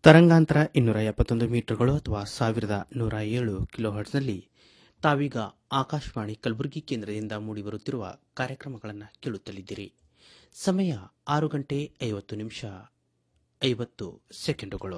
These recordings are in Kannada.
ತರಂಗಾಂತರ ಇನ್ನೂರ ಎಪ್ಪತ್ತೊಂದು ಮೀಟರ್ಗಳು ಅಥವಾ ಸಾವಿರದ ನೂರ ಏಳು ಕಿಲೋಹರ್ಟ್ಸ್ನಲ್ಲಿ ತಾವೀಗ ಆಕಾಶವಾಣಿ ಕಲಬುರಗಿ ಕೇಂದ್ರದಿಂದ ಮೂಡಿಬರುತ್ತಿರುವ ಕಾರ್ಯಕ್ರಮಗಳನ್ನು ಕೇಳುತ್ತಲಿದ್ದೀರಿ ಸಮಯ ಆರು ಗಂಟೆ ಐವತ್ತು ನಿಮಿಷ ಐವತ್ತು ಸೆಕೆಂಡುಗಳು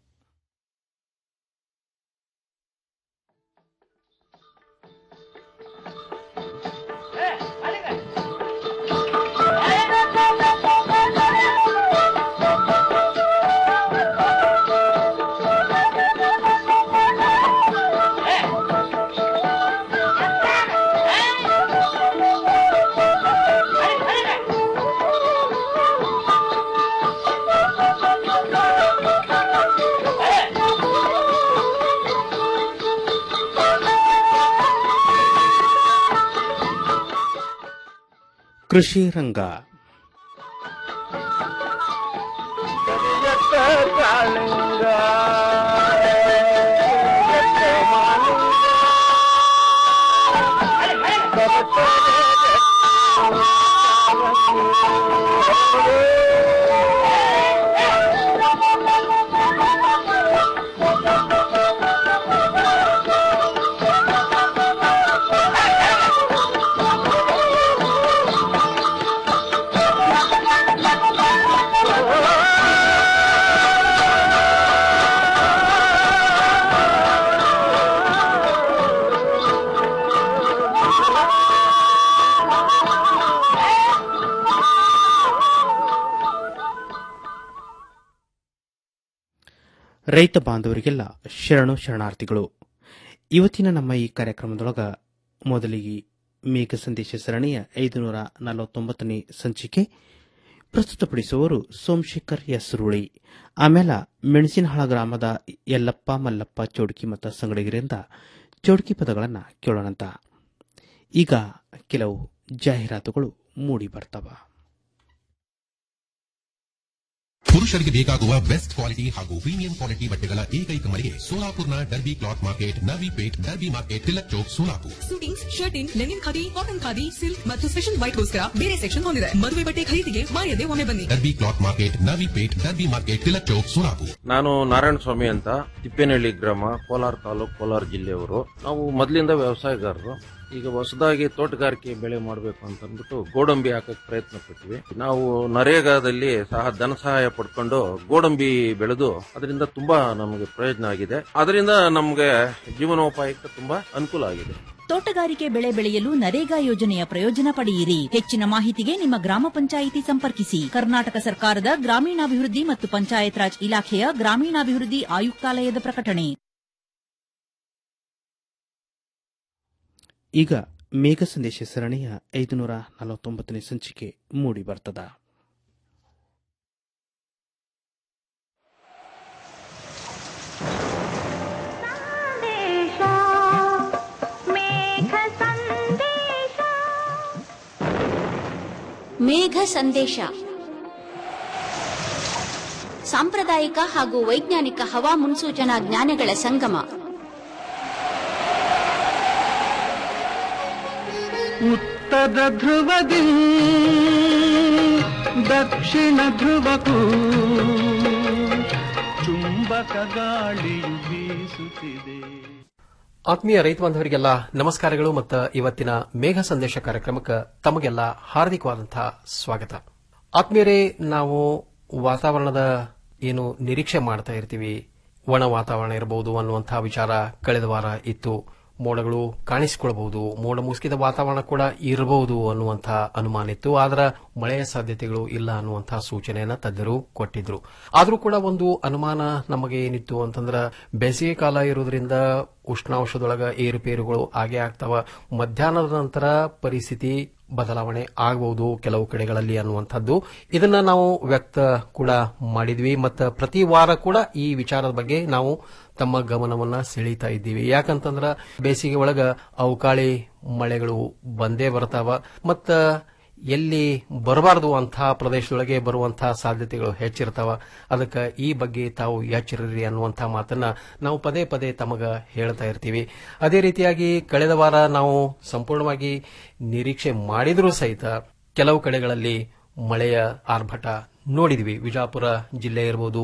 ಕೃಷಿ ರಂಗ ರೈತ ಬಾಂಧವರಿಗೆಲ್ಲ ಶರಣು ಶರಣಾರ್ಥಿಗಳು ಇವತ್ತಿನ ನಮ್ಮ ಈ ಕಾರ್ಯಕ್ರಮದೊಳಗ ಮೊದಲಿಗೆ ಮೇಘ ಸಂದೇಶ ಸರಣಿಯ ಐದುನೂರ ನಲವತ್ತೊಂಬತ್ತನೇ ಸಂಚಿಕೆ ಪ್ರಸ್ತುತಪಡಿಸುವವರು ಸೋಮಶೇಖರ್ ಎಸ್ ರೂಳಿ ಆಮೇಲೆ ಮೆಣಸಿನಹಾಳ ಗ್ರಾಮದ ಯಲ್ಲಪ್ಪ ಮಲ್ಲಪ್ಪ ಚೌಡ್ಕಿ ಮತ್ತು ಸಂಗಡಿಗರಿಂದ ಚೌಡ್ಕಿ ಪದಗಳನ್ನು ಕೇಳೋಣಂತ ಈಗ ಕೆಲವು ಜಾಹೀರಾತುಗಳು ಮೂಡಿ ಬರ್ತಾವ ಪುರುಷರಿಗೆ ಬೇಕಾಗುವ ಬೆಸ್ಟ್ ಕ್ವಾಲಿಟಿ ಹಾಗೂ ಪ್ರೀಮಿಯಂ ಕ್ವಾಲಿಟಿ ಬಟ್ಟೆಗಳ ಏಕೈಕ ಮಳಿಗೆ ಸೋಲಾಪುರ್ನ Derby cloth market Navi Peth Derby market Tilak Chowk Solapur suitings shirting linen khadi cotton khadi silk ಮತ್ತು ಸ್ಪೆಷಲ್ ವೈಟ್ಗೋಸ್ಕರ ಬೇರೆ ಸೆಕ್ಷನ್ ಹೊಂದಿದೆ ಮದುವೆ ಬಟ್ಟೆ ಖರೀದಿಗೆ ಮಾಯದೆ ಒಮ್ಮೆ ಬನ್ನಿ Derby cloth market Navi Peth Derby market Tilak Chowk Solapur ನಾನು ನಾರಾಯಣ ಸ್ವಾಮಿ ಅಂತ ತಿಪ್ಪೇನಹಳ್ಳಿ ಗ್ರಾಮ ಕೋಲಾರ ತಾಲೂಕು ಕೋಲಾರ ಜಿಲ್ಲೆಯವರು ನಾವು ಮೊದಲಿಂದ ವ್ಯವಸಾಯಗಾರರು ಈಗ ಹೊಸದಾಗಿ ತೋಟಗಾರಿಕೆ ಬೆಳೆ ಮಾಡಬೇಕು ಅಂತ ಅಂದ್ಬಿಟ್ಟು ಗೋಡಂಬಿ ಹಾಕಕ್ ಪ್ರಯತ್ನ ಪಟ್ವಿ ನಾವು ನರೇಗಾದಲ್ಲಿ ಸಹ ಧನ ಸಹಾಯ ಪಡ್ಕೊಂಡು ಗೋಡಂಬಿ ಬೆಳೆದು ಅದರಿಂದ ತುಂಬಾ ನಮಗೆ ಪ್ರಯೋಜನ ಆಗಿದೆ ಅದರಿಂದ ನಮಗೆ ಜೀವನೋಪಾಯಕ್ಕೆ ತುಂಬಾ ಅನುಕೂಲ ಆಗಿದೆ ತೋಟಗಾರಿಕೆ ಬೆಳೆ ಬೆಳೆಯಲು ನರೇಗಾ ಯೋಜನೆಯ ಪ್ರಯೋಜನ ಪಡೆಯಿರಿ ಹೆಚ್ಚಿನ ಮಾಹಿತಿಗೆ ನಿಮ್ಮ ಗ್ರಾಮ ಪಂಚಾಯಿತಿ ಸಂಪರ್ಕಿಸಿ ಕರ್ನಾಟಕ ಸರ್ಕಾರದ ಗ್ರಾಮೀಣಾಭಿವೃದ್ಧಿ ಮತ್ತು ಪಂಚಾಯತ್ ರಾಜ್ ಇಲಾಖೆಯ ಗ್ರಾಮೀಣಾಭಿವೃದ್ಧಿ ಆಯುಕ್ತಾಲಯದ ಪ್ರಕಟಣೆ ಈಗ ಮೇಘ ಸಂದೇಶ ಸರಣಿಯ ಐದುನೂರ ನಲವತ್ತೊಂಬತ್ತನೇ ಸಂಚಿಕೆ ಮೂಡಿ ಬರ್ತದ ಮೇಘ ಸಂದೇಶ ಸಾಂಪ್ರದಾಯಿಕ ಹಾಗೂ ವೈಜ್ಞಾನಿಕ ಹವಾ ಮುನ್ಸೂಚನಾ ಜ್ಞಾನಗಳ ಸಂಗಮ ಉತ್ತರ ಧ್ರುವದಿ ದಕ್ಷಿಣ ಧ್ರುವಕ್ಕೂ ಚುಂಬಕ ಗಾಳಿಯು ಬೀಸುತ್ತಿದೆ ಆತ್ಮೀಯ ರೈತ ಬಾಂಧವರಿಗೆಲ್ಲ ನಮಸ್ಕಾರಗಳು ಮತ್ತು ಇವತ್ತಿನ ಮೇಘ ಸಂದೇಶ ಕಾರ್ಯಕ್ರಮಕ್ಕೆ ತಮಗೆಲ್ಲ ಹಾರ್ದಿಕವಾದಂತಹ ಸ್ವಾಗತ ಆತ್ಮೀಯರೇ ನಾವು ವಾತಾವರಣದ ಏನು ನಿರೀಕ್ಷೆ ಮಾಡ್ತಾ ಇರ್ತೀವಿ ಒಣ ವಾತಾವರಣ ಇರಬಹುದು ಅನ್ನುವಂತಹ ವಿಚಾರ ಕಳೆದ ವಾರ ಇತ್ತು ಮೋಡಗಳು ಕಾಣಿಸಿಕೊಳ್ಳಬಹುದು ಮೋಡ ಮುಸುಕಿದ ವಾತಾವರಣ ಕೂಡ ಇರಬಹುದು ಅನ್ನುವಂತಹ ಅನುಮಾನ ಇತ್ತು ಆದ್ರೆ ಮಳೆಯ ಸಾಧ್ಯತೆಗಳು ಇಲ್ಲ ಅನ್ನುವಂತಹ ಸೂಚನೆಯನ್ನ ತಜ್ಞರು ಕೊಟ್ಟಿದ್ರು ಆದರೂ ಕೂಡ ಒಂದು ಅನುಮಾನ ನಮಗೆ ಏನಿತ್ತು ಅಂತಂದ್ರೆ ಬೇಸಿಗೆ ಕಾಲ ಇರೋದ್ರಿಂದ ಉಷ್ಣಾಂಶದೊಳಗ ಏರುಪೇರುಗಳು ಆಗೇ ಆಗ್ತಾವ ಮಧ್ಯಾಹ್ನದ ನಂತರ ಪರಿಸ್ಥಿತಿ ಬದಲಾವಣೆ ಆಗಬಹುದು ಕೆಲವು ಕಡೆಗಳಲ್ಲಿ ಅನ್ನುವಂಥದ್ದು ಇದನ್ನ ನಾವು ವ್ಯಕ್ತ ಕೂಡ ಮಾಡಿದ್ವಿ ಮತ್ತು ಪ್ರತಿ ವಾರ ಕೂಡ ಈ ವಿಚಾರದ ಬಗ್ಗೆ ನಾವು ತಮ್ಮ ಗಮನವನ್ನ ಸೆಳೀತಾ ಇದ್ದೀವಿ ಯಾಕಂತಂದ್ರ ಬೇಸಿಗೆ ಒಳಗ ಅವಕಾಳಿ ಮಳೆಗಳು ಬಂದೇ ಬರ್ತಾವ ಮತ್ತ ಎಲ್ಲಿ ಬರಬಾರದು ಅಂತಹ ಪ್ರದೇಶದೊಳಗೆ ಬರುವಂತಹ ಸಾಧ್ಯತೆಗಳು ಹೆಚ್ಚಿರ್ತಾವ ಅದಕ್ಕೆ ಈ ಬಗ್ಗೆ ತಾವು ಎಚ್ಚರಿರಿ ಅನ್ನುವಂತಹ ಮಾತನ್ನ ನಾವು ಪದೇ ಪದೇ ತಮಗ ಹೇಳ್ತಾ ಇರ್ತೀವಿ ಅದೇ ರೀತಿಯಾಗಿ ಕಳೆದ ವಾರ ನಾವು ಸಂಪೂರ್ಣವಾಗಿ ನಿರೀಕ್ಷೆ ಮಾಡಿದರೂ ಸಹಿತ ಕೆಲವು ಕಡೆಗಳಲ್ಲಿ ಮಳೆಯ ಆರ್ಭಟ ನೋಡಿದ್ವಿ ವಿಜಾಪುರ ಜಿಲ್ಲೆ ಇರಬಹುದು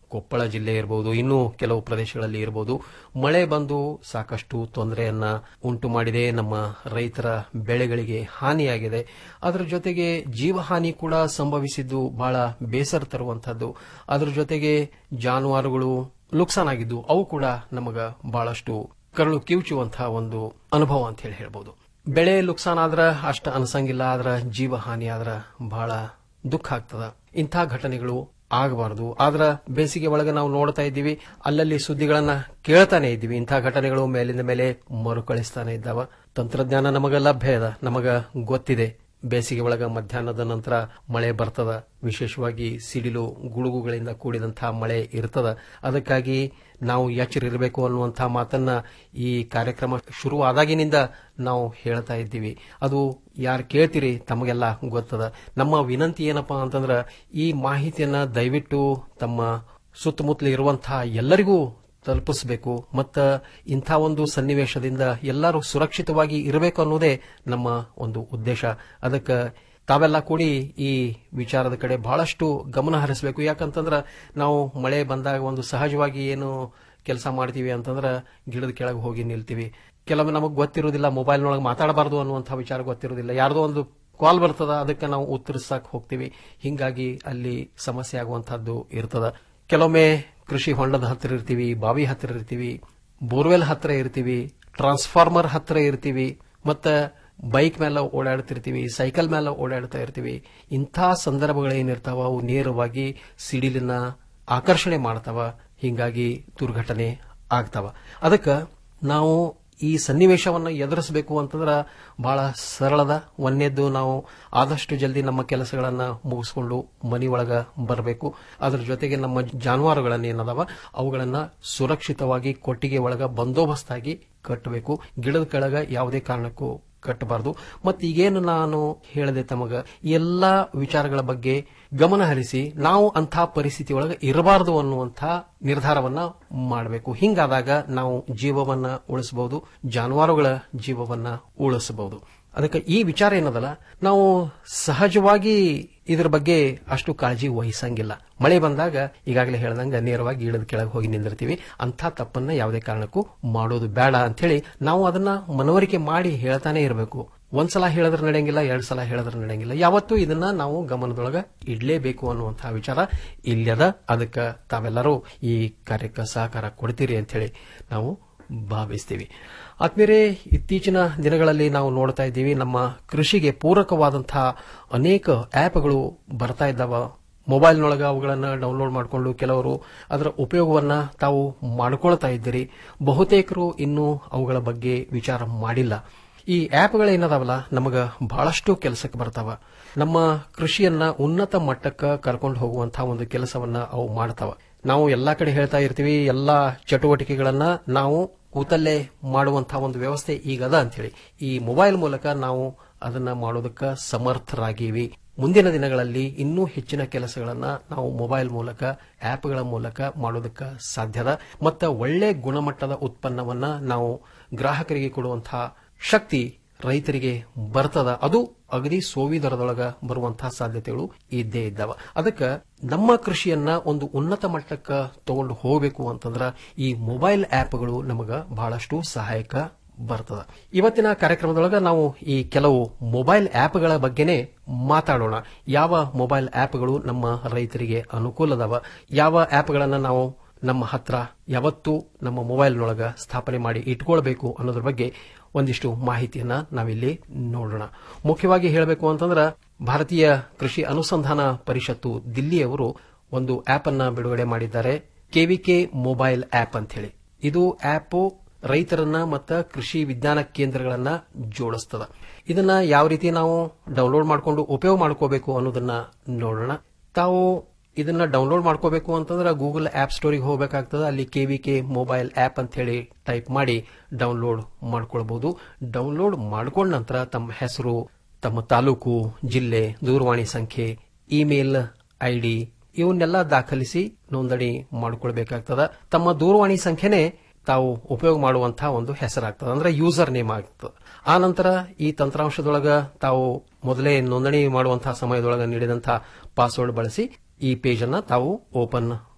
ಕೊಪ್ಪಳ ಜಿಲ್ಲೆ ಇರಬಹುದು ಇನ್ನೂ ಕೆಲವು ಪ್ರದೇಶಗಳಲ್ಲಿ ಇರಬಹುದು ಮಳೆ ಬಂದು ಸಾಕಷ್ಟು ತೊಂದರೆಯನ್ನ ಉಂಟು ಮಾಡಿದೆ ನಮ್ಮ ರೈತರ ಬೆಳೆಗಳಿಗೆ ಹಾನಿಯಾಗಿದೆ ಅದರ ಜೊತೆಗೆ ಜೀವಹಾನಿ ಕೂಡ ಸಂಭವಿಸಿದ್ದು ಬಹಳ ಬೇಸರ ತರುವಂತಹದ್ದು ಅದರ ಜೊತೆಗೆ ಜಾನುವಾರುಗಳು ನುಕ್ಸಾನಾಗಿದ್ದು ಅವು ಕೂಡ ನಮಗ ಬಹಳಷ್ಟು ಕರಳು ಕಿವುಚುವಂತಹ ಒಂದು ಅನುಭವ ಅಂತ ಹೇಳಿ ಹೇಳ್ಬೋದು ಬೆಳೆ ನುಕ್ಸಾನ್ ಆದ್ರ ಅಷ್ಟ ಅನ್ಸಂಗಿಲ್ಲ ಆದ್ರ ಜೀವ ಹಾನಿ ಆದ್ರ ಬಹಳ ದುಃಖ ಆಗ್ತದ ಇಂಥ ಘಟನೆಗಳು ಆಗಬಾರದು ಆದ್ರ ಬೇಸಿಗೆ ಒಳಗೆ ನಾವು ನೋಡ್ತಾ ಇದ್ದೀವಿ ಅಲ್ಲಲ್ಲಿ ಸುದ್ದಿಗಳನ್ನ ಕೇಳ್ತಾನೆ ಇದ್ದೀವಿ ಇಂಥ ಘಟನೆಗಳು ಮೇಲಿಂದ ಮೇಲೆ ಮರುಕಳಿಸ್ತಾನೆ ಇದ್ದಾವ ತಂತ್ರಜ್ಞಾನ ನಮಗ ಲಭ್ಯ ಅದ ನಮಗ ಗೊತ್ತಿದೆ ಬೇಸಿಗೆ ಒಳಗ ಮಧ್ಯಾಹ್ನದ ನಂತರ ಮಳೆ ಬರ್ತದ ವಿಶೇಷವಾಗಿ ಸಿಡಿಲು ಗುಡುಗುಗಳಿಂದ ಕೂಡಿದಂತಹ ಮಳೆ ಇರ್ತದ ಅದಕ್ಕಾಗಿ ನಾವು ಎಚ್ಚರಿರಬೇಕು ಅನ್ನುವಂತಹ ಮಾತನ್ನ ಈ ಕಾರ್ಯಕ್ರಮ ಶುರುವಾದಾಗಿನಿಂದ ನಾವು ಹೇಳ್ತಾ ಇದ್ದೀವಿ ಅದು ಯಾರು ಕೇಳ್ತೀರಿ ತಮಗೆಲ್ಲ ಗೊತ್ತದ ನಮ್ಮ ವಿನಂತಿ ಏನಪ್ಪಾ ಅಂತಂದ್ರ ಈ ಮಾಹಿತಿಯನ್ನ ದಯವಿಟ್ಟು ತಮ್ಮ ಸುತ್ತಮುತ್ತಲು ಇರುವಂತಹ ಎಲ್ಲರಿಗೂ ತಲುಪಿಸಬೇಕು ಮತ್ತ ಇಂಥ ಒಂದು ಸನ್ನಿವೇಶದಿಂದ ಎಲ್ಲರೂ ಸುರಕ್ಷಿತವಾಗಿ ಇರಬೇಕು ಅನ್ನೋದೇ ನಮ್ಮ ಒಂದು ಉದ್ದೇಶ ಅದಕ್ಕೆ ತಾವೆಲ್ಲ ಕೂಡಿ ಈ ವಿಚಾರದ ಕಡೆ ಬಹಳಷ್ಟು ಗಮನ ಹರಿಸಬೇಕು ಯಾಕಂತಂದ್ರ ನಾವು ಮಳೆ ಬಂದಾಗ ಒಂದು ಸಹಜವಾಗಿ ಏನು ಕೆಲಸ ಮಾಡ್ತೀವಿ ಅಂತಂದ್ರ ಗಿಡದ ಕೆಳಗೆ ಹೋಗಿ ನಿಲ್ತೀವಿ ಕೆಲವೊಮ್ಮೆ ನಮಗೆ ಗೊತ್ತಿರೋದಿಲ್ಲ ಮೊಬೈಲ್ನೊಳಗೆ ಮಾತಾಡಬಾರದು ಅನ್ನುವಂಥ ವಿಚಾರ ಗೊತ್ತಿರೋದಿಲ್ಲ ಯಾರ್ದೋ ಒಂದು ಕಾಲ್ ಬರ್ತದ ಅದಕ್ಕೆ ನಾವು ಉತ್ತರಿಸಕ್ ಹೋಗ್ತೀವಿ ಹಿಂಗಾಗಿ ಅಲ್ಲಿ ಸಮಸ್ಯೆ ಆಗುವಂತಹದ್ದು ಇರ್ತದ ಕೆಲವೊಮ್ಮೆ ಕೃಷಿ ಹೊಂಡದ ಹತ್ತಿರ ಇರ್ತೀವಿ ಬಾವಿ ಹತ್ತಿರ ಇರ್ತೀವಿ ಬೋರ್ವೆಲ್ ಹತ್ತಿರ ಇರ್ತೀವಿ ಟ್ರಾನ್ಸ್ಫಾರ್ಮರ್ ಹತ್ತಿರ ಇರ್ತೀವಿ ಮತ್ತ ಬೈಕ್ ಮೇಲೆ ಓಡಾಡ್ತಿರ್ತೀವಿ ಸೈಕಲ್ ಮೇಲೆ ಓಡಾಡ್ತಾ ಇರ್ತೀವಿ ಇಂಥ ಸಂದರ್ಭಗಳೇನಿರ್ತಾವ ಅವು ನೇರವಾಗಿ ಸಿಡಿಲಿನ ಆಕರ್ಷಣೆ ಮಾಡ್ತಾವ ಹಿಂಗಾಗಿ ದುರ್ಘಟನೆ ಆಗ್ತಾವ ಅದಕ್ಕೆ ನಾವು ಈ ಸನ್ನಿವೇಶವನ್ನು ಎದುರಿಸಬೇಕು ಅಂತಂದ್ರ ಬಹಳ ಸರಳದ ಒಂದೇದ್ದು ನಾವು ಆದಷ್ಟು ಜಲ್ದಿ ನಮ್ಮ ಕೆಲಸಗಳನ್ನ ಮುಗಿಸ್ಕೊಂಡು ಮನೆಯೊಳಗ ಬರಬೇಕು ಅದರ ಜೊತೆಗೆ ನಮ್ಮ ಜಾನುವಾರುಗಳನ್ನೇನದಾವ ಅವುಗಳನ್ನ ಸುರಕ್ಷಿತವಾಗಿ ಕೊಟ್ಟಿಗೆ ಒಳಗ ಬಂದೋಬಸ್ತಾಗಿ ಕಟ್ಟಬೇಕು ಗಿಡದ ಕೆಳಗ ಯಾವುದೇ ಕಾರಣಕ್ಕೂ ಕಟ್ಟಬಾರದು ಮತ್ತು ಈಗೇನು ನಾನು ಹೇಳಿದೆ ತಮಗ ಎಲ್ಲಾ ವಿಚಾರಗಳ ಬಗ್ಗೆ ಗಮನ ಹರಿಸಿ ನಾವು ಅಂಥ ಪರಿಸ್ಥಿತಿ ಒಳಗೆ ಇರಬಾರದು ಅನ್ನುವಂಥ ನಿರ್ಧಾರವನ್ನ ಮಾಡಬೇಕು ಹಿಂಗಾದಾಗ ನಾವು ಜೀವವನ್ನ ಉಳಿಸಬಹುದು ಜಾನುವಾರುಗಳ ಜೀವವನ್ನ ಉಳಿಸಬಹುದು ಅದಕ್ಕೆ ಈ ವಿಚಾರ ಏನದಲ್ಲ ನಾವು ಸಹಜವಾಗಿ ಇದ್ರ ಬಗ್ಗೆ ಅಷ್ಟು ಕಾಳಜಿ ವಹಿಸಂಗಿಲ್ಲ ಮಳೆ ಬಂದಾಗ ಈಗಾಗಲೇ ಹೇಳ್ದಂಗ ನೇರವಾಗಿ ಇಳದ ಕೆಳಗೆ ಹೋಗಿ ನಿಂದಿರ್ತೀವಿ ಅಂಥ ತಪ್ಪನ್ನ ಯಾವುದೇ ಕಾರಣಕ್ಕೂ ಮಾಡೋದು ಬೇಡ ಅಂತೇಳಿ ನಾವು ಅದನ್ನ ಮನವರಿಕೆ ಮಾಡಿ ಹೇಳ್ತಾನೆ ಇರಬೇಕು ಒಂದ್ಸಲ ಹೇಳಿದ್ರೆ ನಡೆಯಂಗಿಲ್ಲ ಎರಡ್ ಸಲ ಹೇಳಿದ್ರೆ ನಡೆಯಂಗಿಲ್ಲ ಯಾವತ್ತೂ ಇದನ್ನ ನಾವು ಗಮನದೊಳಗ ಇಡ್ಲೇಬೇಕು ಅನ್ನುವಂತಹ ವಿಚಾರ ಇಲ್ಲದ ಅದಕ್ಕೆ ತಾವೆಲ್ಲರೂ ಈ ಕಾರ್ಯಕ್ಕೆ ಸಹಕಾರ ಕೊಡ್ತೀರಿ ಅಂತ ಹೇಳಿ ನಾವು ಭಾವಿಸ್ತೀವಿ ಆದ್ಮೇಲೆ ಇತ್ತೀಚಿನ ದಿನಗಳಲ್ಲಿ ನಾವು ನೋಡ್ತಾ ಇದ್ದೀವಿ ನಮ್ಮ ಕೃಷಿಗೆ ಪೂರಕವಾದಂತಹ ಅನೇಕ ಆಪ್ಗಳು ಬರ್ತಾ ಇದ್ದಾವ ಮೊಬೈಲ್ನೊಳಗ ಅವುಗಳನ್ನು ಡೌನ್ಲೋಡ್ ಮಾಡಿಕೊಂಡು ಕೆಲವರು ಅದರ ಉಪಯೋಗವನ್ನ ತಾವು ಮಾಡಿಕೊಳ್ತಾ ಇದ್ದೀರಿ ಬಹುತೇಕರು ಇನ್ನೂ ಅವುಗಳ ಬಗ್ಗೆ ವಿಚಾರ ಮಾಡಿಲ್ಲ ಈ ಆಪ್ಗಳೇನದಾವಲ್ಲ ನಮಗ ಬಹಳಷ್ಟು ಕೆಲಸಕ್ಕೆ ಬರ್ತಾವ ನಮ್ಮ ಕೃಷಿಯನ್ನ ಉನ್ನತ ಮಟ್ಟಕ್ಕೆ ಕರ್ಕೊಂಡು ಹೋಗುವಂತಹ ಒಂದು ಕೆಲಸವನ್ನ ಅವು ಮಾಡ್ತಾವ ನಾವು ಎಲ್ಲಾ ಕಡೆ ಹೇಳ್ತಾ ಇರ್ತೀವಿ ಎಲ್ಲಾ ಚಟುವಟಿಕೆಗಳನ್ನ ನಾವು ಕೂತಲ್ಲೇ ಮಾಡುವಂತಹ ಒಂದು ವ್ಯವಸ್ಥೆ ಈಗ ಅದ ಅಂತೇಳಿ ಈ ಮೊಬೈಲ್ ಮೂಲಕ ನಾವು ಅದನ್ನ ಮಾಡೋದಕ್ಕೆ ಸಮರ್ಥರಾಗಿವಿ ಮುಂದಿನ ದಿನಗಳಲ್ಲಿ ಇನ್ನೂ ಹೆಚ್ಚಿನ ಕೆಲಸಗಳನ್ನ ನಾವು ಮೊಬೈಲ್ ಮೂಲಕ ಆಪ್ಗಳ ಮೂಲಕ ಮಾಡೋದಕ್ಕೆ ಸಾಧ್ಯದ ಮತ್ತು ಒಳ್ಳೆ ಗುಣಮಟ್ಟದ ಉತ್ಪನ್ನವನ್ನ ನಾವು ಗ್ರಾಹಕರಿಗೆ ಕೊಡುವಂತಹ ಶಕ್ತಿ ರೈತರಿಗೆ ಬರ್ತದ ಅದು ಅಗದಿ ಸೋವಿ ದರದೊಳಗ ಬರುವಂತಹ ಸಾಧ್ಯತೆಗಳು ಇದ್ದೇ ಇದ್ದಾವ ಅದಕ್ಕೆ ನಮ್ಮ ಕೃಷಿಯನ್ನ ಒಂದು ಉನ್ನತ ಮಟ್ಟಕ್ಕೆ ತಗೊಂಡು ಹೋಗಬೇಕು ಅಂತಂದ್ರ ಈ ಮೊಬೈಲ್ ಆಪ್ಗಳು ನಮಗ ಬಹಳಷ್ಟು ಸಹಾಯಕ ಬರ್ತದ ಇವತ್ತಿನ ಕಾರ್ಯಕ್ರಮದೊಳಗ ನಾವು ಈ ಕೆಲವು ಮೊಬೈಲ್ ಆಪ್ಗಳ ಬಗ್ಗೆನೇ ಮಾತಾಡೋಣ ಯಾವ ಮೊಬೈಲ್ ಆಪ್ಗಳು ನಮ್ಮ ರೈತರಿಗೆ ಅನುಕೂಲದವ ಯಾವ ಆಪ್ಗಳನ್ನ ನಾವು ನಮ್ಮ ಹತ್ರ ಯಾವತ್ತೂ ನಮ್ಮ ಮೊಬೈಲ್ನೊಳಗ ಸ್ಥಾಪನೆ ಮಾಡಿ ಇಟ್ಕೊಳ್ಬೇಕು ಅನ್ನೋದ್ರ ಬಗ್ಗೆ ಒಂದಿಷ್ಟು ಮಾಹಿತಿಯನ್ನ ನಾವಿಲ್ಲಿ ನೋಡೋಣ ಮುಖ್ಯವಾಗಿ ಹೇಳಬೇಕು ಅಂತಂದ್ರ ಭಾರತೀಯ ಕೃಷಿ ಅನುಸಂಧಾನ ಪರಿಷತ್ತು ದಿಲ್ಲಿಯವರು ಒಂದು ಆಪ್ ಅನ್ನ ಬಿಡುಗಡೆ ಮಾಡಿದ್ದಾರೆ ಕೆವಿಕೆ ಮೊಬೈಲ್ ಆಪ್ ಅಂತ ಹೇಳಿ ಇದು ಆಪ್ ರೈತರನ್ನ ಮತ್ತ ಕೃಷಿ ವಿಜ್ಞಾನ ಕೇಂದ್ರಗಳನ್ನ ಜೋಡಿಸ್ತದ ಇದನ್ನ ಯಾವ ರೀತಿ ನಾವು ಡೌನ್ಲೋಡ್ ಮಾಡಿಕೊಂಡು ಉಪಯೋಗ ಮಾಡ್ಕೋಬೇಕು ಅನ್ನೋದನ್ನ ನೋಡೋಣ ತಾವು ಇದನ್ನ ಡೌನ್ಲೋಡ್ ಮಾಡ್ಕೋಬೇಕು ಅಂತಂದ್ರೆ ಗೂಗಲ್ ಆಪ್ ಸ್ಟೋರಿಗೆ ಹೋಗಬೇಕಾಗ್ತದೆ ಅಲ್ಲಿ ಕೆವಿಕೆ ಮೊಬೈಲ್ ಆಪ್ ಅಂತ ಹೇಳಿ ಟೈಪ್ ಮಾಡಿ ಡೌನ್ಲೋಡ್ ಮಾಡ್ಕೊಳ್ಬಹುದು ಡೌನ್ಲೋಡ್ ಮಾಡ್ಕೊಂಡ ನಂತರ ತಮ್ಮ ಹೆಸರು ತಮ್ಮ ತಾಲೂಕು ಜಿಲ್ಲೆ ದೂರವಾಣಿ ಸಂಖ್ಯೆ ಇಮೇಲ್ ಐಡಿ ಇವನ್ನೆಲ್ಲ ದಾಖಲಿಸಿ ನೋಂದಣಿ ಮಾಡಿಕೊಳ್ಬೇಕಾಗ್ತದ ತಮ್ಮ ದೂರವಾಣಿ ಸಂಖ್ಯೆನೆ ತಾವು ಉಪಯೋಗ ಮಾಡುವಂತಹ ಒಂದು ಹೆಸರಾಗ್ತದೆ ಅಂದ್ರೆ ಯೂಸರ್ ನೇಮ್ ಆಗ್ತದೆ ಆ ನಂತರ ಈ ತಂತ್ರಾಂಶದೊಳಗ ತಾವು ಮೊದಲೇ ನೋಂದಣಿ ಮಾಡುವಂತಹ ಸಮಯದೊಳಗ ನೀಡಿದಂತಹ ಪಾಸ್ವರ್ಡ್ ಬಳಸಿ ಈ ಪೇಜ್ ಅನ್ನ ತಾವು ಓಪನ್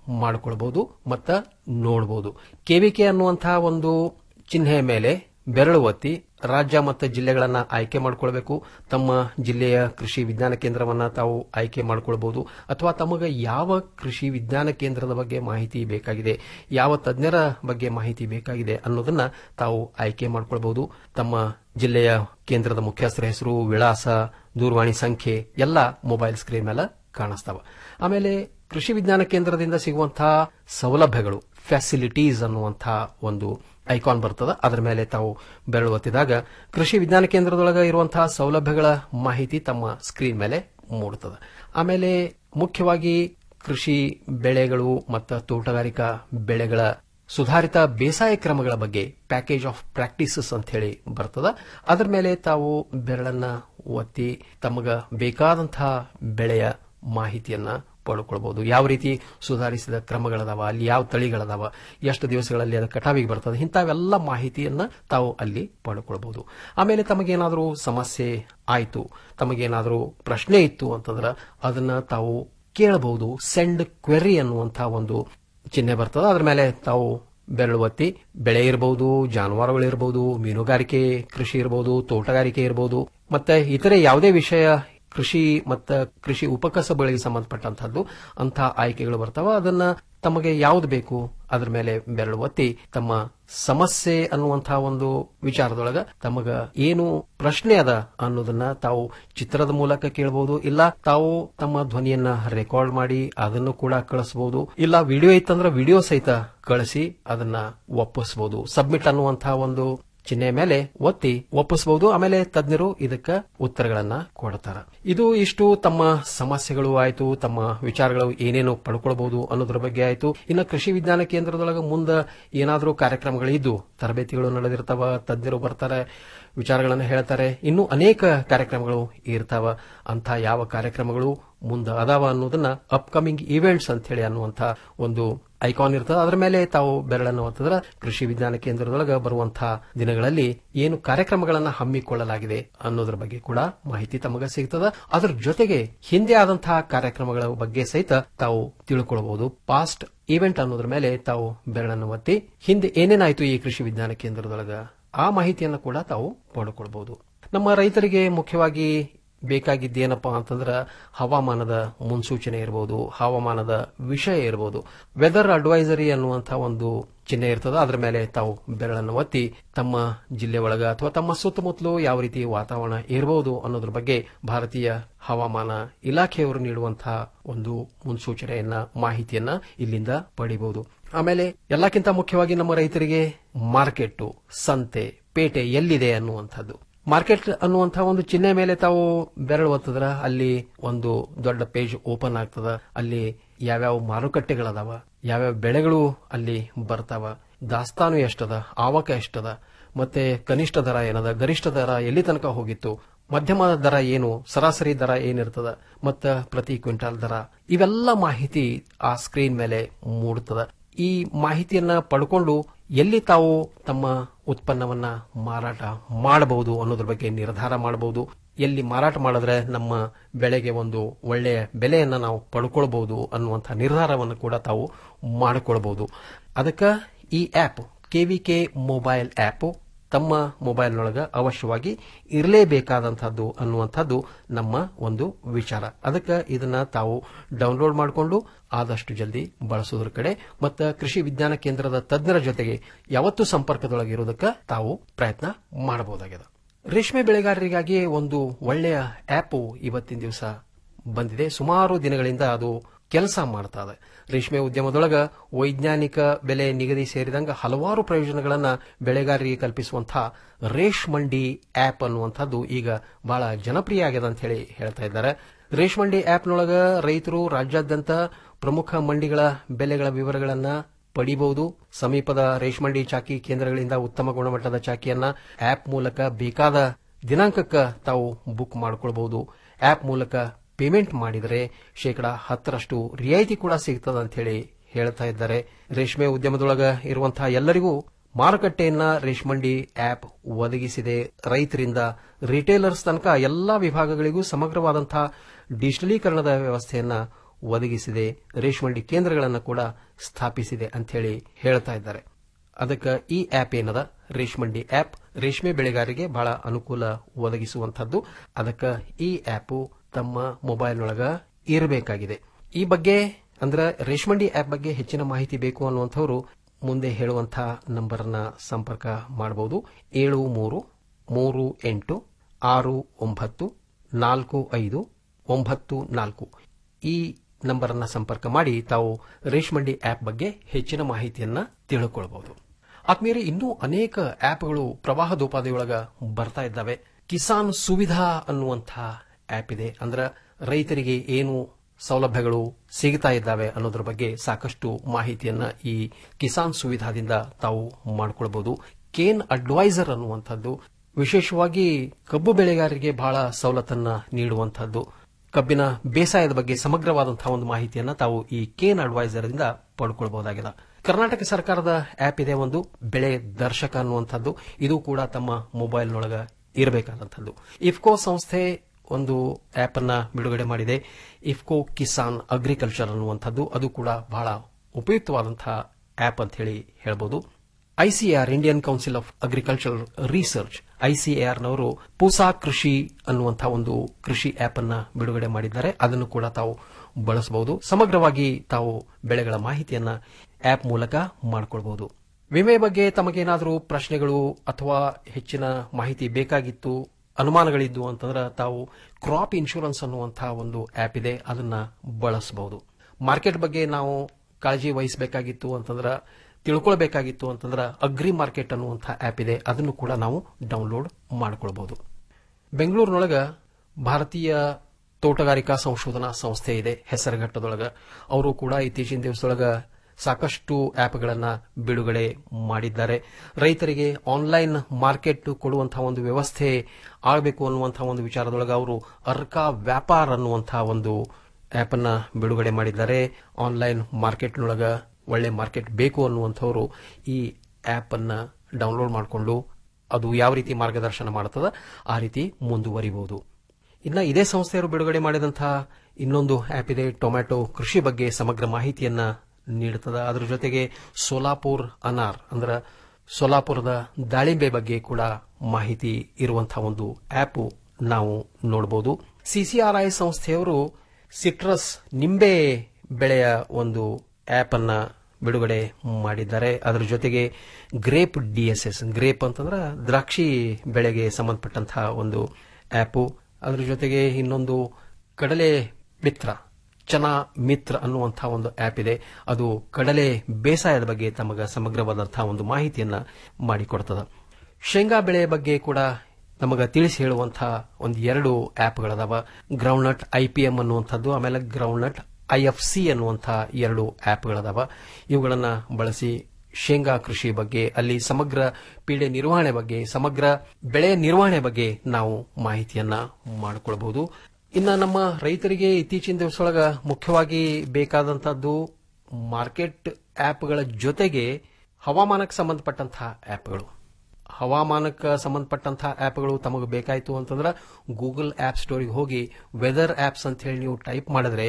ಮಾಡಿಕೊಳ್ಬಹುದು ಮತ್ತ ನೋಡಬಹುದು ಕೆವಿಕೆ ಅನ್ನುವಂತಹ ಒಂದು ಚಿಹ್ನೆಯ ಮೇಲೆ ಬೆರಳು ಒತ್ತಿ ರಾಜ್ಯ ಮತ್ತು ಜಿಲ್ಲೆಗಳನ್ನ ಆಯ್ಕೆ ಮಾಡಿಕೊಳ್ಬೇಕು ತಮ್ಮ ಜಿಲ್ಲೆಯ ಕೃಷಿ ವಿಜ್ಞಾನ ಕೇಂದ್ರವನ್ನ ತಾವು ಆಯ್ಕೆ ಮಾಡಿಕೊಳ್ಬಹುದು ಅಥವಾ ತಮಗೆ ಯಾವ ಕೃಷಿ ವಿಜ್ಞಾನ ಕೇಂದ್ರದ ಬಗ್ಗೆ ಮಾಹಿತಿ ಬೇಕಾಗಿದೆ ಯಾವ ತಜ್ಞರ ಬಗ್ಗೆ ಮಾಹಿತಿ ಬೇಕಾಗಿದೆ ಅನ್ನೋದನ್ನ ತಾವು ಆಯ್ಕೆ ಮಾಡಿಕೊಳ್ಬಹುದು ತಮ್ಮ ಜಿಲ್ಲೆಯ ಕೇಂದ್ರದ ಮುಖ್ಯಸ್ಥರ ಹೆಸರು ವಿಳಾಸ ದೂರವಾಣಿ ಸಂಖ್ಯೆ ಎಲ್ಲ ಮೊಬೈಲ್ ಸ್ಕ್ರೀನ್ ಮೇಲೆ ಕಾಣಿಸ್ತಾವ ಆಮೇಲೆ ಕೃಷಿ ವಿಜ್ಞಾನ ಕೇಂದ್ರದಿಂದ ಸಿಗುವಂತಹ ಸೌಲಭ್ಯಗಳು ಫ್ಯಾಸಿಲಿಟೀಸ್ ಅನ್ನುವಂತಹ ಒಂದು ಐಕಾನ್ ಬರ್ತದ ಅದರ ಮೇಲೆ ತಾವು ಬೆರಳು ಒತ್ತಿದಾಗ ಕೃಷಿ ವಿಜ್ಞಾನ ಕೇಂದ್ರದೊಳಗೆ ಇರುವಂತಹ ಸೌಲಭ್ಯಗಳ ಮಾಹಿತಿ ತಮ್ಮ ಸ್ಕ್ರೀನ್ ಮೇಲೆ ಮೂಡುತ್ತದೆ ಆಮೇಲೆ ಮುಖ್ಯವಾಗಿ ಕೃಷಿ ಬೆಳೆಗಳು ಮತ್ತು ತೋಟಗಾರಿಕಾ ಬೆಳೆಗಳ ಸುಧಾರಿತ ಬೇಸಾಯ ಕ್ರಮಗಳ ಬಗ್ಗೆ ಪ್ಯಾಕೇಜ್ ಆಫ್ ಪ್ರಾಕ್ಟೀಸಸ್ ಅಂತ ಹೇಳಿ ಬರ್ತದ ಅದರ ಮೇಲೆ ತಾವು ಬೆರಳನ್ನ ಒತ್ತಿ ತಮಗ ಬೇಕಾದಂತಹ ಬೆಳೆಯ ಮಾಹಿತಿಯನ್ನ ಪಡ್ಕೊಳ್ಬಹುದು ಯಾವ ರೀತಿ ಸುಧಾರಿಸಿದ ಕ್ರಮಗಳದಾವ ಅಲ್ಲಿ ಯಾವ ತಳಿಗಳದಾವ ಎಷ್ಟು ದಿವಸಗಳಲ್ಲಿ ಅದು ಕಟಾವಿಗೆ ಬರ್ತದೆ ಇಂಥವೆಲ್ಲ ಮಾಹಿತಿಯನ್ನ ತಾವು ಅಲ್ಲಿ ಪಡ್ಕೊಳ್ಬಹುದು ಆಮೇಲೆ ತಮಗೇನಾದರೂ ಸಮಸ್ಯೆ ಆಯಿತು ತಮಗೇನಾದರೂ ಪ್ರಶ್ನೆ ಇತ್ತು ಅಂತಂದ್ರೆ ಅದನ್ನ ತಾವು ಕೇಳಬಹುದು ಸೆಂಡ್ ಕ್ವೆರಿ ಅನ್ನುವಂತಹ ಒಂದು ಚಿಹ್ನೆ ಬರ್ತದೆ ಅದರ ಮೇಲೆ ತಾವು ಬೆರಳು ಒತ್ತಿ ಬೆಳೆ ಇರಬಹುದು ಜಾನುವಾರುಗಳಿರಬಹುದು ಮೀನುಗಾರಿಕೆ ಕೃಷಿ ಇರಬಹುದು ತೋಟಗಾರಿಕೆ ಇರಬಹುದು ಮತ್ತೆ ಇತರೆ ಯಾವುದೇ ವಿಷಯ ಕೃಷಿ ಮತ್ತು ಕೃಷಿ ಉಪಕಸಬುಗಳಿಗೆ ಸಂಬಂಧಪಟ್ಟಂತಹದ್ದು ಅಂತಹ ಆಯ್ಕೆಗಳು ಬರ್ತಾವ ಅದನ್ನ ತಮಗೆ ಯಾವ್ದು ಬೇಕು ಅದ್ರ ಮೇಲೆ ಬೆರಳು ಒತ್ತಿ ತಮ್ಮ ಸಮಸ್ಯೆ ಅನ್ನುವಂತಹ ಒಂದು ವಿಚಾರದೊಳಗ ತಮಗ ಏನು ಪ್ರಶ್ನೆ ಅದ ಅನ್ನೋದನ್ನ ತಾವು ಚಿತ್ರದ ಮೂಲಕ ಕೇಳಬಹುದು ಇಲ್ಲ ತಾವು ತಮ್ಮ ಧ್ವನಿಯನ್ನ ರೆಕಾರ್ಡ್ ಮಾಡಿ ಅದನ್ನು ಕೂಡ ಕಳಿಸಬಹುದು ಇಲ್ಲ ವಿಡಿಯೋ ಇತ್ತಂದ್ರೆ ವಿಡಿಯೋ ಸಹಿತ ಕಳಿಸಿ ಅದನ್ನ ಒಪ್ಪಿಸಬಹುದು ಸಬ್ಮಿಟ್ ಅನ್ನುವಂತಹ ಒಂದು ಚಿಹ್ನೆ ಮೇಲೆ ಒತ್ತಿ ಒಪ್ಪಿಸಬಹುದು ಆಮೇಲೆ ತಜ್ಞರು ಇದಕ್ಕ ಉತ್ತರಗಳನ್ನ ಕೊಡ್ತಾರ ಇದು ಇಷ್ಟು ತಮ್ಮ ಸಮಸ್ಯೆಗಳು ಆಯ್ತು ತಮ್ಮ ವಿಚಾರಗಳು ಏನೇನು ಪಡ್ಕೊಳ್ಬಹುದು ಅನ್ನೋದ್ರ ಬಗ್ಗೆ ಆಯ್ತು ಇನ್ನು ಕೃಷಿ ವಿಜ್ಞಾನ ಕೇಂದ್ರದೊಳಗ ಮುಂದ ಏನಾದರೂ ಕಾರ್ಯಕ್ರಮಗಳಿದ್ದು ತರಬೇತಿಗಳು ನಡೆದಿರ್ತಾವ ತಜ್ಞರು ಬರ್ತಾರೆ ವಿಚಾರಗಳನ್ನು ಹೇಳ್ತಾರೆ ಇನ್ನು ಅನೇಕ ಕಾರ್ಯಕ್ರಮಗಳು ಇರ್ತಾವ ಅಂತ ಯಾವ ಕಾರ್ಯಕ್ರಮಗಳು ಮುಂದೆ ಅದಾವ ಅನ್ನೋದನ್ನ ಅಪ್ಕಮಿಂಗ್ ಇವೆಂಟ್ಸ್ ಅಂತ ಹೇಳಿ ಅನ್ನುವಂಥ ಒಂದು ಐಕಾನ್ ಇರ್ತದೆ ಅದರ ಮೇಲೆ ತಾವು ಬೆರಳನ್ನು ಒತ್ತಿದ್ರೆ ಕೃಷಿ ವಿಜ್ಞಾನ ಕೇಂದ್ರದೊಳಗೆ ಬರುವಂತಹ ದಿನಗಳಲ್ಲಿ ಏನು ಕಾರ್ಯಕ್ರಮಗಳನ್ನು ಹಮ್ಮಿಕೊಳ್ಳಲಾಗಿದೆ ಅನ್ನೋದ್ರ ಬಗ್ಗೆ ಕೂಡ ಮಾಹಿತಿ ತಮಗೆ ಸಿಗ್ತದ ಅದರ ಜೊತೆಗೆ ಹಿಂದೆ ಆದಂತಹ ಕಾರ್ಯಕ್ರಮಗಳ ಬಗ್ಗೆ ಸಹಿತ ತಾವು ತಿಳ್ಕೊಳ್ಬಹುದು ಪಾಸ್ಟ್ ಇವೆಂಟ್ ಅನ್ನೋದ್ರ ಮೇಲೆ ತಾವು ಬೆರಳನ್ನು ಒತ್ತಿ ಹಿಂದೆ ಏನೇನಾಯ್ತು ಈ ಕೃಷಿ ವಿಜ್ಞಾನ ಕೇಂದ್ರದೊಳಗ ಆ ಮಾಹಿತಿಯನ್ನು ಕೂಡ ತಾವು ಪಡ್ಕೊಳ್ಬಹುದು ನಮ್ಮ ರೈತರಿಗೆ ಮುಖ್ಯವಾಗಿ ಬೇಕಾಗಿದ್ದೇನಪ್ಪಾ ಅಂತಂದ್ರ ಹವಾಮಾನದ ಮುನ್ಸೂಚನೆ ಇರಬಹುದು ಹವಾಮಾನದ ವಿಷಯ ಇರಬಹುದು ವೆದರ್ ಅಡ್ವೈಸರಿ ಅನ್ನುವಂತಹ ಒಂದು ಚಿಹ್ನೆ ಇರ್ತದ ಅದರ ಮೇಲೆ ತಾವು ಬೆರಳನ್ನು ಒತ್ತಿ ತಮ್ಮ ಜಿಲ್ಲೆ ಒಳಗ ಅಥವಾ ತಮ್ಮ ಸುತ್ತಮುತ್ತಲು ಯಾವ ರೀತಿ ವಾತಾವರಣ ಇರಬಹುದು ಅನ್ನೋದ್ರ ಬಗ್ಗೆ ಭಾರತೀಯ ಹವಾಮಾನ ಇಲಾಖೆಯವರು ನೀಡುವಂತಹ ಒಂದು ಮುನ್ಸೂಚನೆಯನ್ನ ಮಾಹಿತಿಯನ್ನ ಇಲ್ಲಿಂದ ಪಡಿಬಹುದು ಆಮೇಲೆ ಎಲ್ಲಕ್ಕಿಂತ ಮುಖ್ಯವಾಗಿ ನಮ್ಮ ರೈತರಿಗೆ ಮಾರ್ಕೆಟ್ ಸಂತೆ ಪೇಟೆ ಎಲ್ಲಿದೆ ಅನ್ನುವಂಥದ್ದು ಮಾರ್ಕೆಟ್ ಅನ್ನುವಂತಹ ಒಂದು ಚಿಹ್ನೆ ಮೇಲೆ ತಾವು ಬೆರಳು ಒತ್ತದ್ರ ಅಲ್ಲಿ ಒಂದು ದೊಡ್ಡ ಪೇಜ್ ಓಪನ್ ಆಗ್ತದ ಅಲ್ಲಿ ಯಾವ್ಯಾವ ಮಾರುಕಟ್ಟೆಗಳದಾವ ಯಾವ್ಯಾವ ಬೆಳೆಗಳು ಅಲ್ಲಿ ಬರ್ತಾವ ದಾಸ್ತಾನು ಎಷ್ಟದ ಆವಕ ಎಷ್ಟದ ಮತ್ತೆ ಕನಿಷ್ಠ ದರ ಏನದ ಗರಿಷ್ಠ ದರ ಎಲ್ಲಿ ತನಕ ಹೋಗಿತ್ತು ಮಧ್ಯಮ ದರ ಏನು ಸರಾಸರಿ ದರ ಏನಿರ್ತದ ಮತ್ತ ಪ್ರತಿ ಕ್ವಿಂಟಾಲ್ ದರ ಇವೆಲ್ಲ ಮಾಹಿತಿ ಆ ಸ್ಕ್ರೀನ್ ಮೇಲೆ ಮೂಡುತ್ತದ ಈ ಮಾಹಿತಿಯನ್ನ ಪಡ್ಕೊಂಡು ಎಲ್ಲಿ ತಾವು ತಮ್ಮ ಉತ್ಪನ್ನವನ್ನ ಮಾರಾಟ ಮಾಡಬಹುದು ಅನ್ನೋದ್ರ ಬಗ್ಗೆ ನಿರ್ಧಾರ ಮಾಡಬಹುದು ಎಲ್ಲಿ ಮಾರಾಟ ಮಾಡಿದ್ರೆ ನಮ್ಮ ಬೆಳೆಗೆ ಒಂದು ಒಳ್ಳೆಯ ಬೆಲೆಯನ್ನ ನಾವು ಪಡ್ಕೊಳ್ಬಹುದು ಅನ್ನುವಂಥ ನಿರ್ಧಾರವನ್ನು ಕೂಡ ತಾವು ಮಾಡಿಕೊಳ್ಬಹುದು ಅದಕ್ಕೆ ಈ ಆಪ್ ಕೆವಿಕೆ ಮೊಬೈಲ್ ಆಪ್ ತಮ್ಮ ಮೊಬೈಲ್ನೊಳಗ ಅವಶ್ಯವಾಗಿ ಇರಲೇಬೇಕಾದಂತಹದ್ದು ಅನ್ನುವಂಥದ್ದು ನಮ್ಮ ಒಂದು ವಿಚಾರ ಅದಕ್ಕೆ ಇದನ್ನ ತಾವು ಡೌನ್ಲೋಡ್ ಮಾಡಿಕೊಂಡು ಆದಷ್ಟು ಜಲ್ದಿ ಬಳಸೋದ್ರ ಕಡೆ ಮತ್ತು ಕೃಷಿ ವಿಜ್ಞಾನ ಕೇಂದ್ರದ ತಜ್ಞರ ಜೊತೆಗೆ ಯಾವತ್ತೂ ಸಂಪರ್ಕದೊಳಗಿರೋದಕ್ಕೆ ತಾವು ಪ್ರಯತ್ನ ಮಾಡಬಹುದಾಗಿದೆ ರೇಷ್ಮೆ ಬೆಳೆಗಾರರಿಗಾಗಿ ಒಂದು ಒಳ್ಳೆಯ ಆಪ್ ಇವತ್ತಿನ ದಿವಸ ಬಂದಿದೆ ಸುಮಾರು ದಿನಗಳಿಂದ ಅದು ಕೆಲಸ ಮಾಡ್ತಾ ಇದೆ ರೇಷ್ಮೆ ಉದ್ಯಮದೊಳಗ ವೈಜ್ಞಾನಿಕ ಬೆಲೆ ನಿಗದಿ ಸೇರಿದಂಗ ಹಲವಾರು ಪ್ರಯೋಜನಗಳನ್ನ ಬೆಳೆಗಾರರಿಗೆ ಕಲ್ಪಿಸುವಂತಹ ರೇಷ್ಮಂಡಿ ಆಪ್ ಅನ್ನುವಂಥದ್ದು ಈಗ ಬಹಳ ಜನಪ್ರಿಯ ಆಗಿದೆ ಅಂತ ಹೇಳಿ ಹೇಳ್ತಾ ಇದ್ದಾರೆ ರೇಷ್ಮಂಡಿ ಆಪ್ನೊಳಗ ರೈತರು ರಾಜ್ಯಾದ್ಯಂತ ಪ್ರಮುಖ ಮಂಡಿಗಳ ಬೆಲೆಗಳ ವಿವರಗಳನ್ನ ಪಡಿಬಹುದು ಸಮೀಪದ ರೇಷ್ಮಂಡಿ ಚಾಕಿ ಕೇಂದ್ರಗಳಿಂದ ಉತ್ತಮ ಗುಣಮಟ್ಟದ ಚಾಕಿಯನ್ನ ಆಪ್ ಮೂಲಕ ಬೇಕಾದ ದಿನಾಂಕಕ್ಕೆ ತಾವು ಬುಕ್ ಮಾಡಿಕೊಳ್ಬಹುದು ಆಪ್ ಮೂಲಕ ಪೇಮೆಂಟ್ ಮಾಡಿದರೆ ಶೇಕಡಾ ಹತ್ತರಷ್ಟು ರಿಯಾಯಿತಿ ಕೂಡ ಸಿಗ್ತದೆ ಅಂತ ಹೇಳಿ ಹೇಳ್ತಾ ಇದ್ದಾರೆ ರೇಷ್ಮೆ ಉದ್ಯಮದೊಳಗ ಇರುವಂತಹ ಎಲ್ಲರಿಗೂ ಮಾರುಕಟ್ಟೆಯನ್ನ ರೇಷ್ಮಂಡಿ ಆಪ್ ಒದಗಿಸಿದೆ ರೈತರಿಂದ ರಿಟೇಲರ್ಸ್ ತನಕ ಎಲ್ಲಾ ವಿಭಾಗಗಳಿಗೂ ಸಮಗ್ರವಾದಂತಹ ಡಿಜಿಟಲೀಕರಣದ ವ್ಯವಸ್ಥೆಯನ್ನ ಒದಗಿಸಿದೆ ರೇಷ್ಮಂಡಿ ಕೇಂದ್ರಗಳನ್ನು ಕೂಡ ಸ್ಥಾಪಿಸಿದೆ ಅಂತ ಹೇಳಿ ಹೇಳ್ತಾ ಇದ್ದಾರೆ ಅದಕ್ಕೆ ಈ ಆಪ್ ಏನದ ರೇಷ್ಮಂಡಿ ಆಪ್ ರೇಷ್ಮೆ ಬೆಳೆಗಾರರಿಗೆ ಬಹಳ ಅನುಕೂಲ ಒದಗಿಸುವಂತದ್ದು ಅದಕ್ಕೆ ಈ ಆಪ್ ತಮ್ಮ ಮೊಬೈಲ್ನೊಳಗ ಇರಬೇಕಾಗಿದೆ ಈ ಬಗ್ಗೆ ಅಂದ್ರೆ ರೇಷ್ಮಂಡಿ ಆಪ್ ಬಗ್ಗೆ ಹೆಚ್ಚಿನ ಮಾಹಿತಿ ಬೇಕು ಅನ್ನುವಂಥವ್ರು ಮುಂದೆ ಹೇಳುವಂತಹ ನಂಬರ್ನ ಸಂಪರ್ಕ ಮಾಡಬಹುದು ಏಳು ಮೂರು ಮೂರು ಎಂಟು ಆರು ಒಂಬತ್ತು ನಾಲ್ಕು ಐದು ಒಂಬತ್ತು ನಾಲ್ಕು ಈ ನಂಬರ್ ಅನ್ನ ಸಂಪರ್ಕ ಮಾಡಿ ತಾವು ರೇಷ್ಮಂಡಿ ಆಪ್ ಬಗ್ಗೆ ಹೆಚ್ಚಿನ ಮಾಹಿತಿಯನ್ನ ತಿಳ್ಕೊಳ್ಬಹುದು ಆತ್ಮೀಯರೇ ಇನ್ನೂ ಅನೇಕ ಆಪ್ಗಳು ಪ್ರವಾಹದೋಪಾದಿಯೊಳಗ ಬರ್ತಾ ಇದ್ದಾವೆ ಕಿಸಾನ್ ಸುವಿಧಾ ಅನ್ನುವಂತಹ ಆಪ್ ಇದೆ ಅಂದ್ರೆ ರೈತರಿಗೆ ಏನು ಸೌಲಭ್ಯಗಳು ಸಿಗ್ತಾ ಇದ್ದಾವೆ ಅನ್ನೋದ್ರ ಬಗ್ಗೆ ಸಾಕಷ್ಟು ಮಾಹಿತಿಯನ್ನ ಈ ಕಿಸಾನ್ ಸುವಿಧಾದಿಂದ ತಾವು ಮಾಡಿಕೊಳ್ಬಹುದು ಕೇನ್ ಅಡ್ವೈಸರ್ ಅನ್ನುವಂಥದ್ದು ವಿಶೇಷವಾಗಿ ಕಬ್ಬು ಬೆಳೆಗಾರರಿಗೆ ಬಹಳ ಸವಲತ್ತನ್ನ ನೀಡುವಂತಹದ್ದು ಕಬ್ಬಿನ ಬೇಸಾಯದ ಬಗ್ಗೆ ಸಮಗ್ರವಾದಂತಹ ಒಂದು ಮಾಹಿತಿಯನ್ನ ತಾವು ಈ ಕೇನ್ ಅಡ್ವೈಸರ್ ಇಂದ ಪಡ್ಕೊಳ್ಬಹುದಾಗಿದೆ ಕರ್ನಾಟಕ ಸರ್ಕಾರದ ಆಪ್ ಇದೆ ಒಂದು ಬೆಳೆ ದರ್ಶಕ ಅನ್ನುವಂಥದ್ದು ಇದು ಕೂಡ ತಮ್ಮ ಮೊಬೈಲ್ನೊಳಗ ಇರಬೇಕಾದಂಥದ್ದು ಇಫ್ಕೋ ಸಂಸ್ಥೆ ಒಂದು ಆಪ್ ಅನ್ನ ಬಿಡುಗಡೆ ಮಾಡಿದೆ ಇಫ್ಕೋ ಕಿಸಾನ್ ಅಗ್ರಿಕಲ್ಚರ್ ಅನ್ನುವಂಥದ್ದು ಅದು ಕೂಡ ಬಹಳ ಉಪಯುಕ್ತವಾದಂತಹ ಆಪ್ ಅಂತ ಹೇಳಿ ಹೇಳ್ಬೋದು ICR Indian Council of Agriculture Research ಐಸಿಎಆರ್ನವರು ಪೂಸಾ ಕೃಷಿ ಅನ್ನುವಂತಹ ಒಂದು ಕೃಷಿ ಆಪ್ ಅನ್ನ ಬಿಡುಗಡೆ ಮಾಡಿದ್ದಾರೆ ಅದನ್ನು ಕೂಡ ತಾವು ಬಳಸಬಹುದು ಸಮಗ್ರವಾಗಿ ತಾವು ಬೆಳೆಗಳ ಮಾಹಿತಿಯನ್ನ ಆಪ್ ಮೂಲಕ ಮಾಡಿಕೊಳ್ಬಹುದು ವಿಮೆ ಬಗ್ಗೆ ತಮಗೇನಾದರೂ ಪ್ರಶ್ನೆಗಳು ಅಥವಾ ಹೆಚ್ಚಿನ ಮಾಹಿತಿ ಬೇಕಾಗಿತ್ತು ಅನುಮಾನಗಳಿದ್ದು ಅಂತಂದ್ರೆ ತಾವು ಕ್ರಾಪ್ ಇನ್ಶೂರೆನ್ಸ್ ಅನ್ನುವಂತಹ ಒಂದು ಆಪ್ ಇದೆ ಅದನ್ನ ಬಳಸಬಹುದು ಮಾರ್ಕೆಟ್ ಬಗ್ಗೆ ನಾವು ಕಾಳಜಿ ವಹಿಸಬೇಕಾಗಿತ್ತು ಅಂತಂದ್ರೆ ತಿಳ್ಕೊಳ್ಬೇಕಾಗಿತ್ತು ಅಂತಂದ್ರೆ ಅಗ್ರಿ ಮಾರ್ಕೆಟ್ ಅನ್ನುವಂತಹ ಆಪ್ ಇದೆ ಅದನ್ನು ಕೂಡ ನಾವು ಡೌನ್ಲೋಡ್ ಮಾಡಿಕೊಳ್ಬಹುದು ಬೆಂಗಳೂರಿನೊಳಗ ಭಾರತೀಯ ತೋಟಗಾರಿಕಾ ಸಂಶೋಧನಾ ಸಂಸ್ಥೆ ಇದೆ ಹೆಸರುಘಟ್ಟದೊಳಗ ಅವರು ಕೂಡ ಇತ್ತೀಚಿನ ದಿವಸದೊಳಗ ಸಾಕಷ್ಟು ಆಪ್ಗಳನ್ನ ಬಿಡುಗಡೆ ಮಾಡಿದ್ದಾರೆ ರೈತರಿಗೆ ಆನ್ಲೈನ್ ಮಾರ್ಕೆಟ್ ಕೊಡುವಂತಹ ಒಂದು ವ್ಯವಸ್ಥೆ ಆಗಬೇಕು ಅನ್ನುವಂತಹ ಒಂದು ವಿಚಾರದೊಳಗ ಅವರು ಅರ್ಕಾ ವ್ಯಾಪಾರ ಅನ್ನುವಂತಹ ಒಂದು ಆಪ್ ಅನ್ನ ಬಿಡುಗಡೆ ಮಾಡಿದ್ದಾರೆ ಆನ್ಲೈನ್ ಮಾರ್ಕೆಟ್ನೊಳಗ ಒಳ್ಳೆ ಮಾರ್ಕೆಟ್ ಬೇಕು ಅನ್ನುವಂಥವರು ಈ ಆಪ್ ಅನ್ನ ಡೌನ್ಲೋಡ್ ಮಾಡಿಕೊಂಡು ಅದು ಯಾವ ರೀತಿ ಮಾರ್ಗದರ್ಶನ ಮಾಡುತ್ತದ ಆ ರೀತಿ ಮುಂದುವರಿಬಹುದು ಇನ್ನು ಇದೇ ಸಂಸ್ಥೆಯವರು ಬಿಡುಗಡೆ ಮಾಡಿದಂತಹ ಇನ್ನೊಂದು ಆಪ್ ಇದೆ ಟೊಮ್ಯಾಟೊ ಕೃಷಿ ಬಗ್ಗೆ ಸಮಗ್ರ ಮಾಹಿತಿಯನ್ನ ನೀಡುತ್ತದೆ ಅದರ ಜೊತೆಗೆ ಸೋಲಾಪುರ್ ಅನಾರ್ ಅಂದ್ರೆ ಸೋಲಾಪುರದ ದಾಳಿಂಬೆ ಬಗ್ಗೆ ಕೂಡ ಮಾಹಿತಿ ಇರುವಂತಹ ಒಂದು ಆಪ್ ನಾವು ನೋಡಬಹುದು ಸಿಸಿಆರ್ಐ ಸಂಸ್ಥೆಯವರು ಸಿಟ್ರಸ್ ನಿಂಬೆ ಬೆಳೆಯ ಒಂದು ಆಪ್ ಅನ್ನ ಬಿಡುಗಡೆ ಮಾಡಿದ್ದಾರೆ ಅದರ ಜೊತೆಗೆ ಗ್ರೇಪ್ ಡಿಎಸ್ಎಸ್ ಗ್ರೇಪ್ ಅಂತಂದ್ರೆ ದ್ರಾಕ್ಷಿ ಬೆಳೆಗೆ ಸಂಬಂಧಪಟ್ಟಂತಹ ಒಂದು ಆಪ್ ಅದರ ಜೊತೆಗೆ ಇನ್ನೊಂದು ಕಡಲೆ ಮಿತ್ರ ಚನಾ ಮಿತ್ರ ಅನ್ನುವಂತಹ ಒಂದು ಆಪ್ ಇದೆ ಅದು ಕಡಲೆ ಬೇಸಾಯದ ಬಗ್ಗೆ ತಮಗ ಸಮಗ್ರವಾದಂತಹ ಒಂದು ಮಾಹಿತಿಯನ್ನ ಮಾಡಿಕೊಡ್ತದ ಶೇಂಗಾ ಬೆಳೆಯ ಬಗ್ಗೆ ಕೂಡ ನಮಗ ತಿಳಿಸಿ ಹೇಳುವಂತಹ ಒಂದು ಎರಡು ಆಪ್ಗಳದಾವ ಗ್ರೌಂಡ್ನಟ್ ಐಪಿಎಂ ಅನ್ನುವಂಥದ್ದು ಆಮೇಲೆ ಗ್ರೌಂಡ್ನಟ್ ಐಎಫ್ಸಿ ಅನ್ನುವಂತಹ ಎರಡು ಆಪ್ಗಳದಾವ ಇವುಗಳನ್ನ ಬಳಸಿ ಶೇಂಗಾ ಕೃಷಿ ಬಗ್ಗೆ ಅಲ್ಲಿ ಸಮಗ್ರ ಪೀಡೆ ನಿರ್ವಹಣೆ ಬಗ್ಗೆ ಸಮಗ್ರ ಬೆಳೆ ನಿರ್ವಹಣೆ ಬಗ್ಗೆ ನಾವು ಮಾಹಿತಿಯನ್ನ ಮಾಡಿಕೊಳ್ಬಹುದು ಇನ್ನು ನಮ್ಮ ರೈತರಿಗೆ ಇತ್ತೀಚಿನ ದಿವಸದೊಳಗ ಮುಖ್ಯವಾಗಿ ಬೇಕಾದಂತಹದ್ದು ಮಾರ್ಕೆಟ್ ಆಪ್ಗಳ ಜೊತೆಗೆ ಹವಾಮಾನಕ್ಕೆ ಸಂಬಂಧಪಟ್ಟಂತಹ ಆಪ್ಗಳು ಹವಾಮಾನಕ್ಕೆ ಸಂಬಂಧಪಟ್ಟಂತಹ ಆಪ್ಗಳು ತಮಗೆ ಬೇಕಾಯಿತು ಅಂತಂದ್ರೆ ಗೂಗಲ್ ಆಪ್ ಸ್ಟೋರಿಗೆ ಹೋಗಿ ವೆದರ್ ಆಪ್ಸ್ ಅಂತ ಹೇಳಿ ನೀವು ಟೈಪ್ ಮಾಡಿದ್ರೆ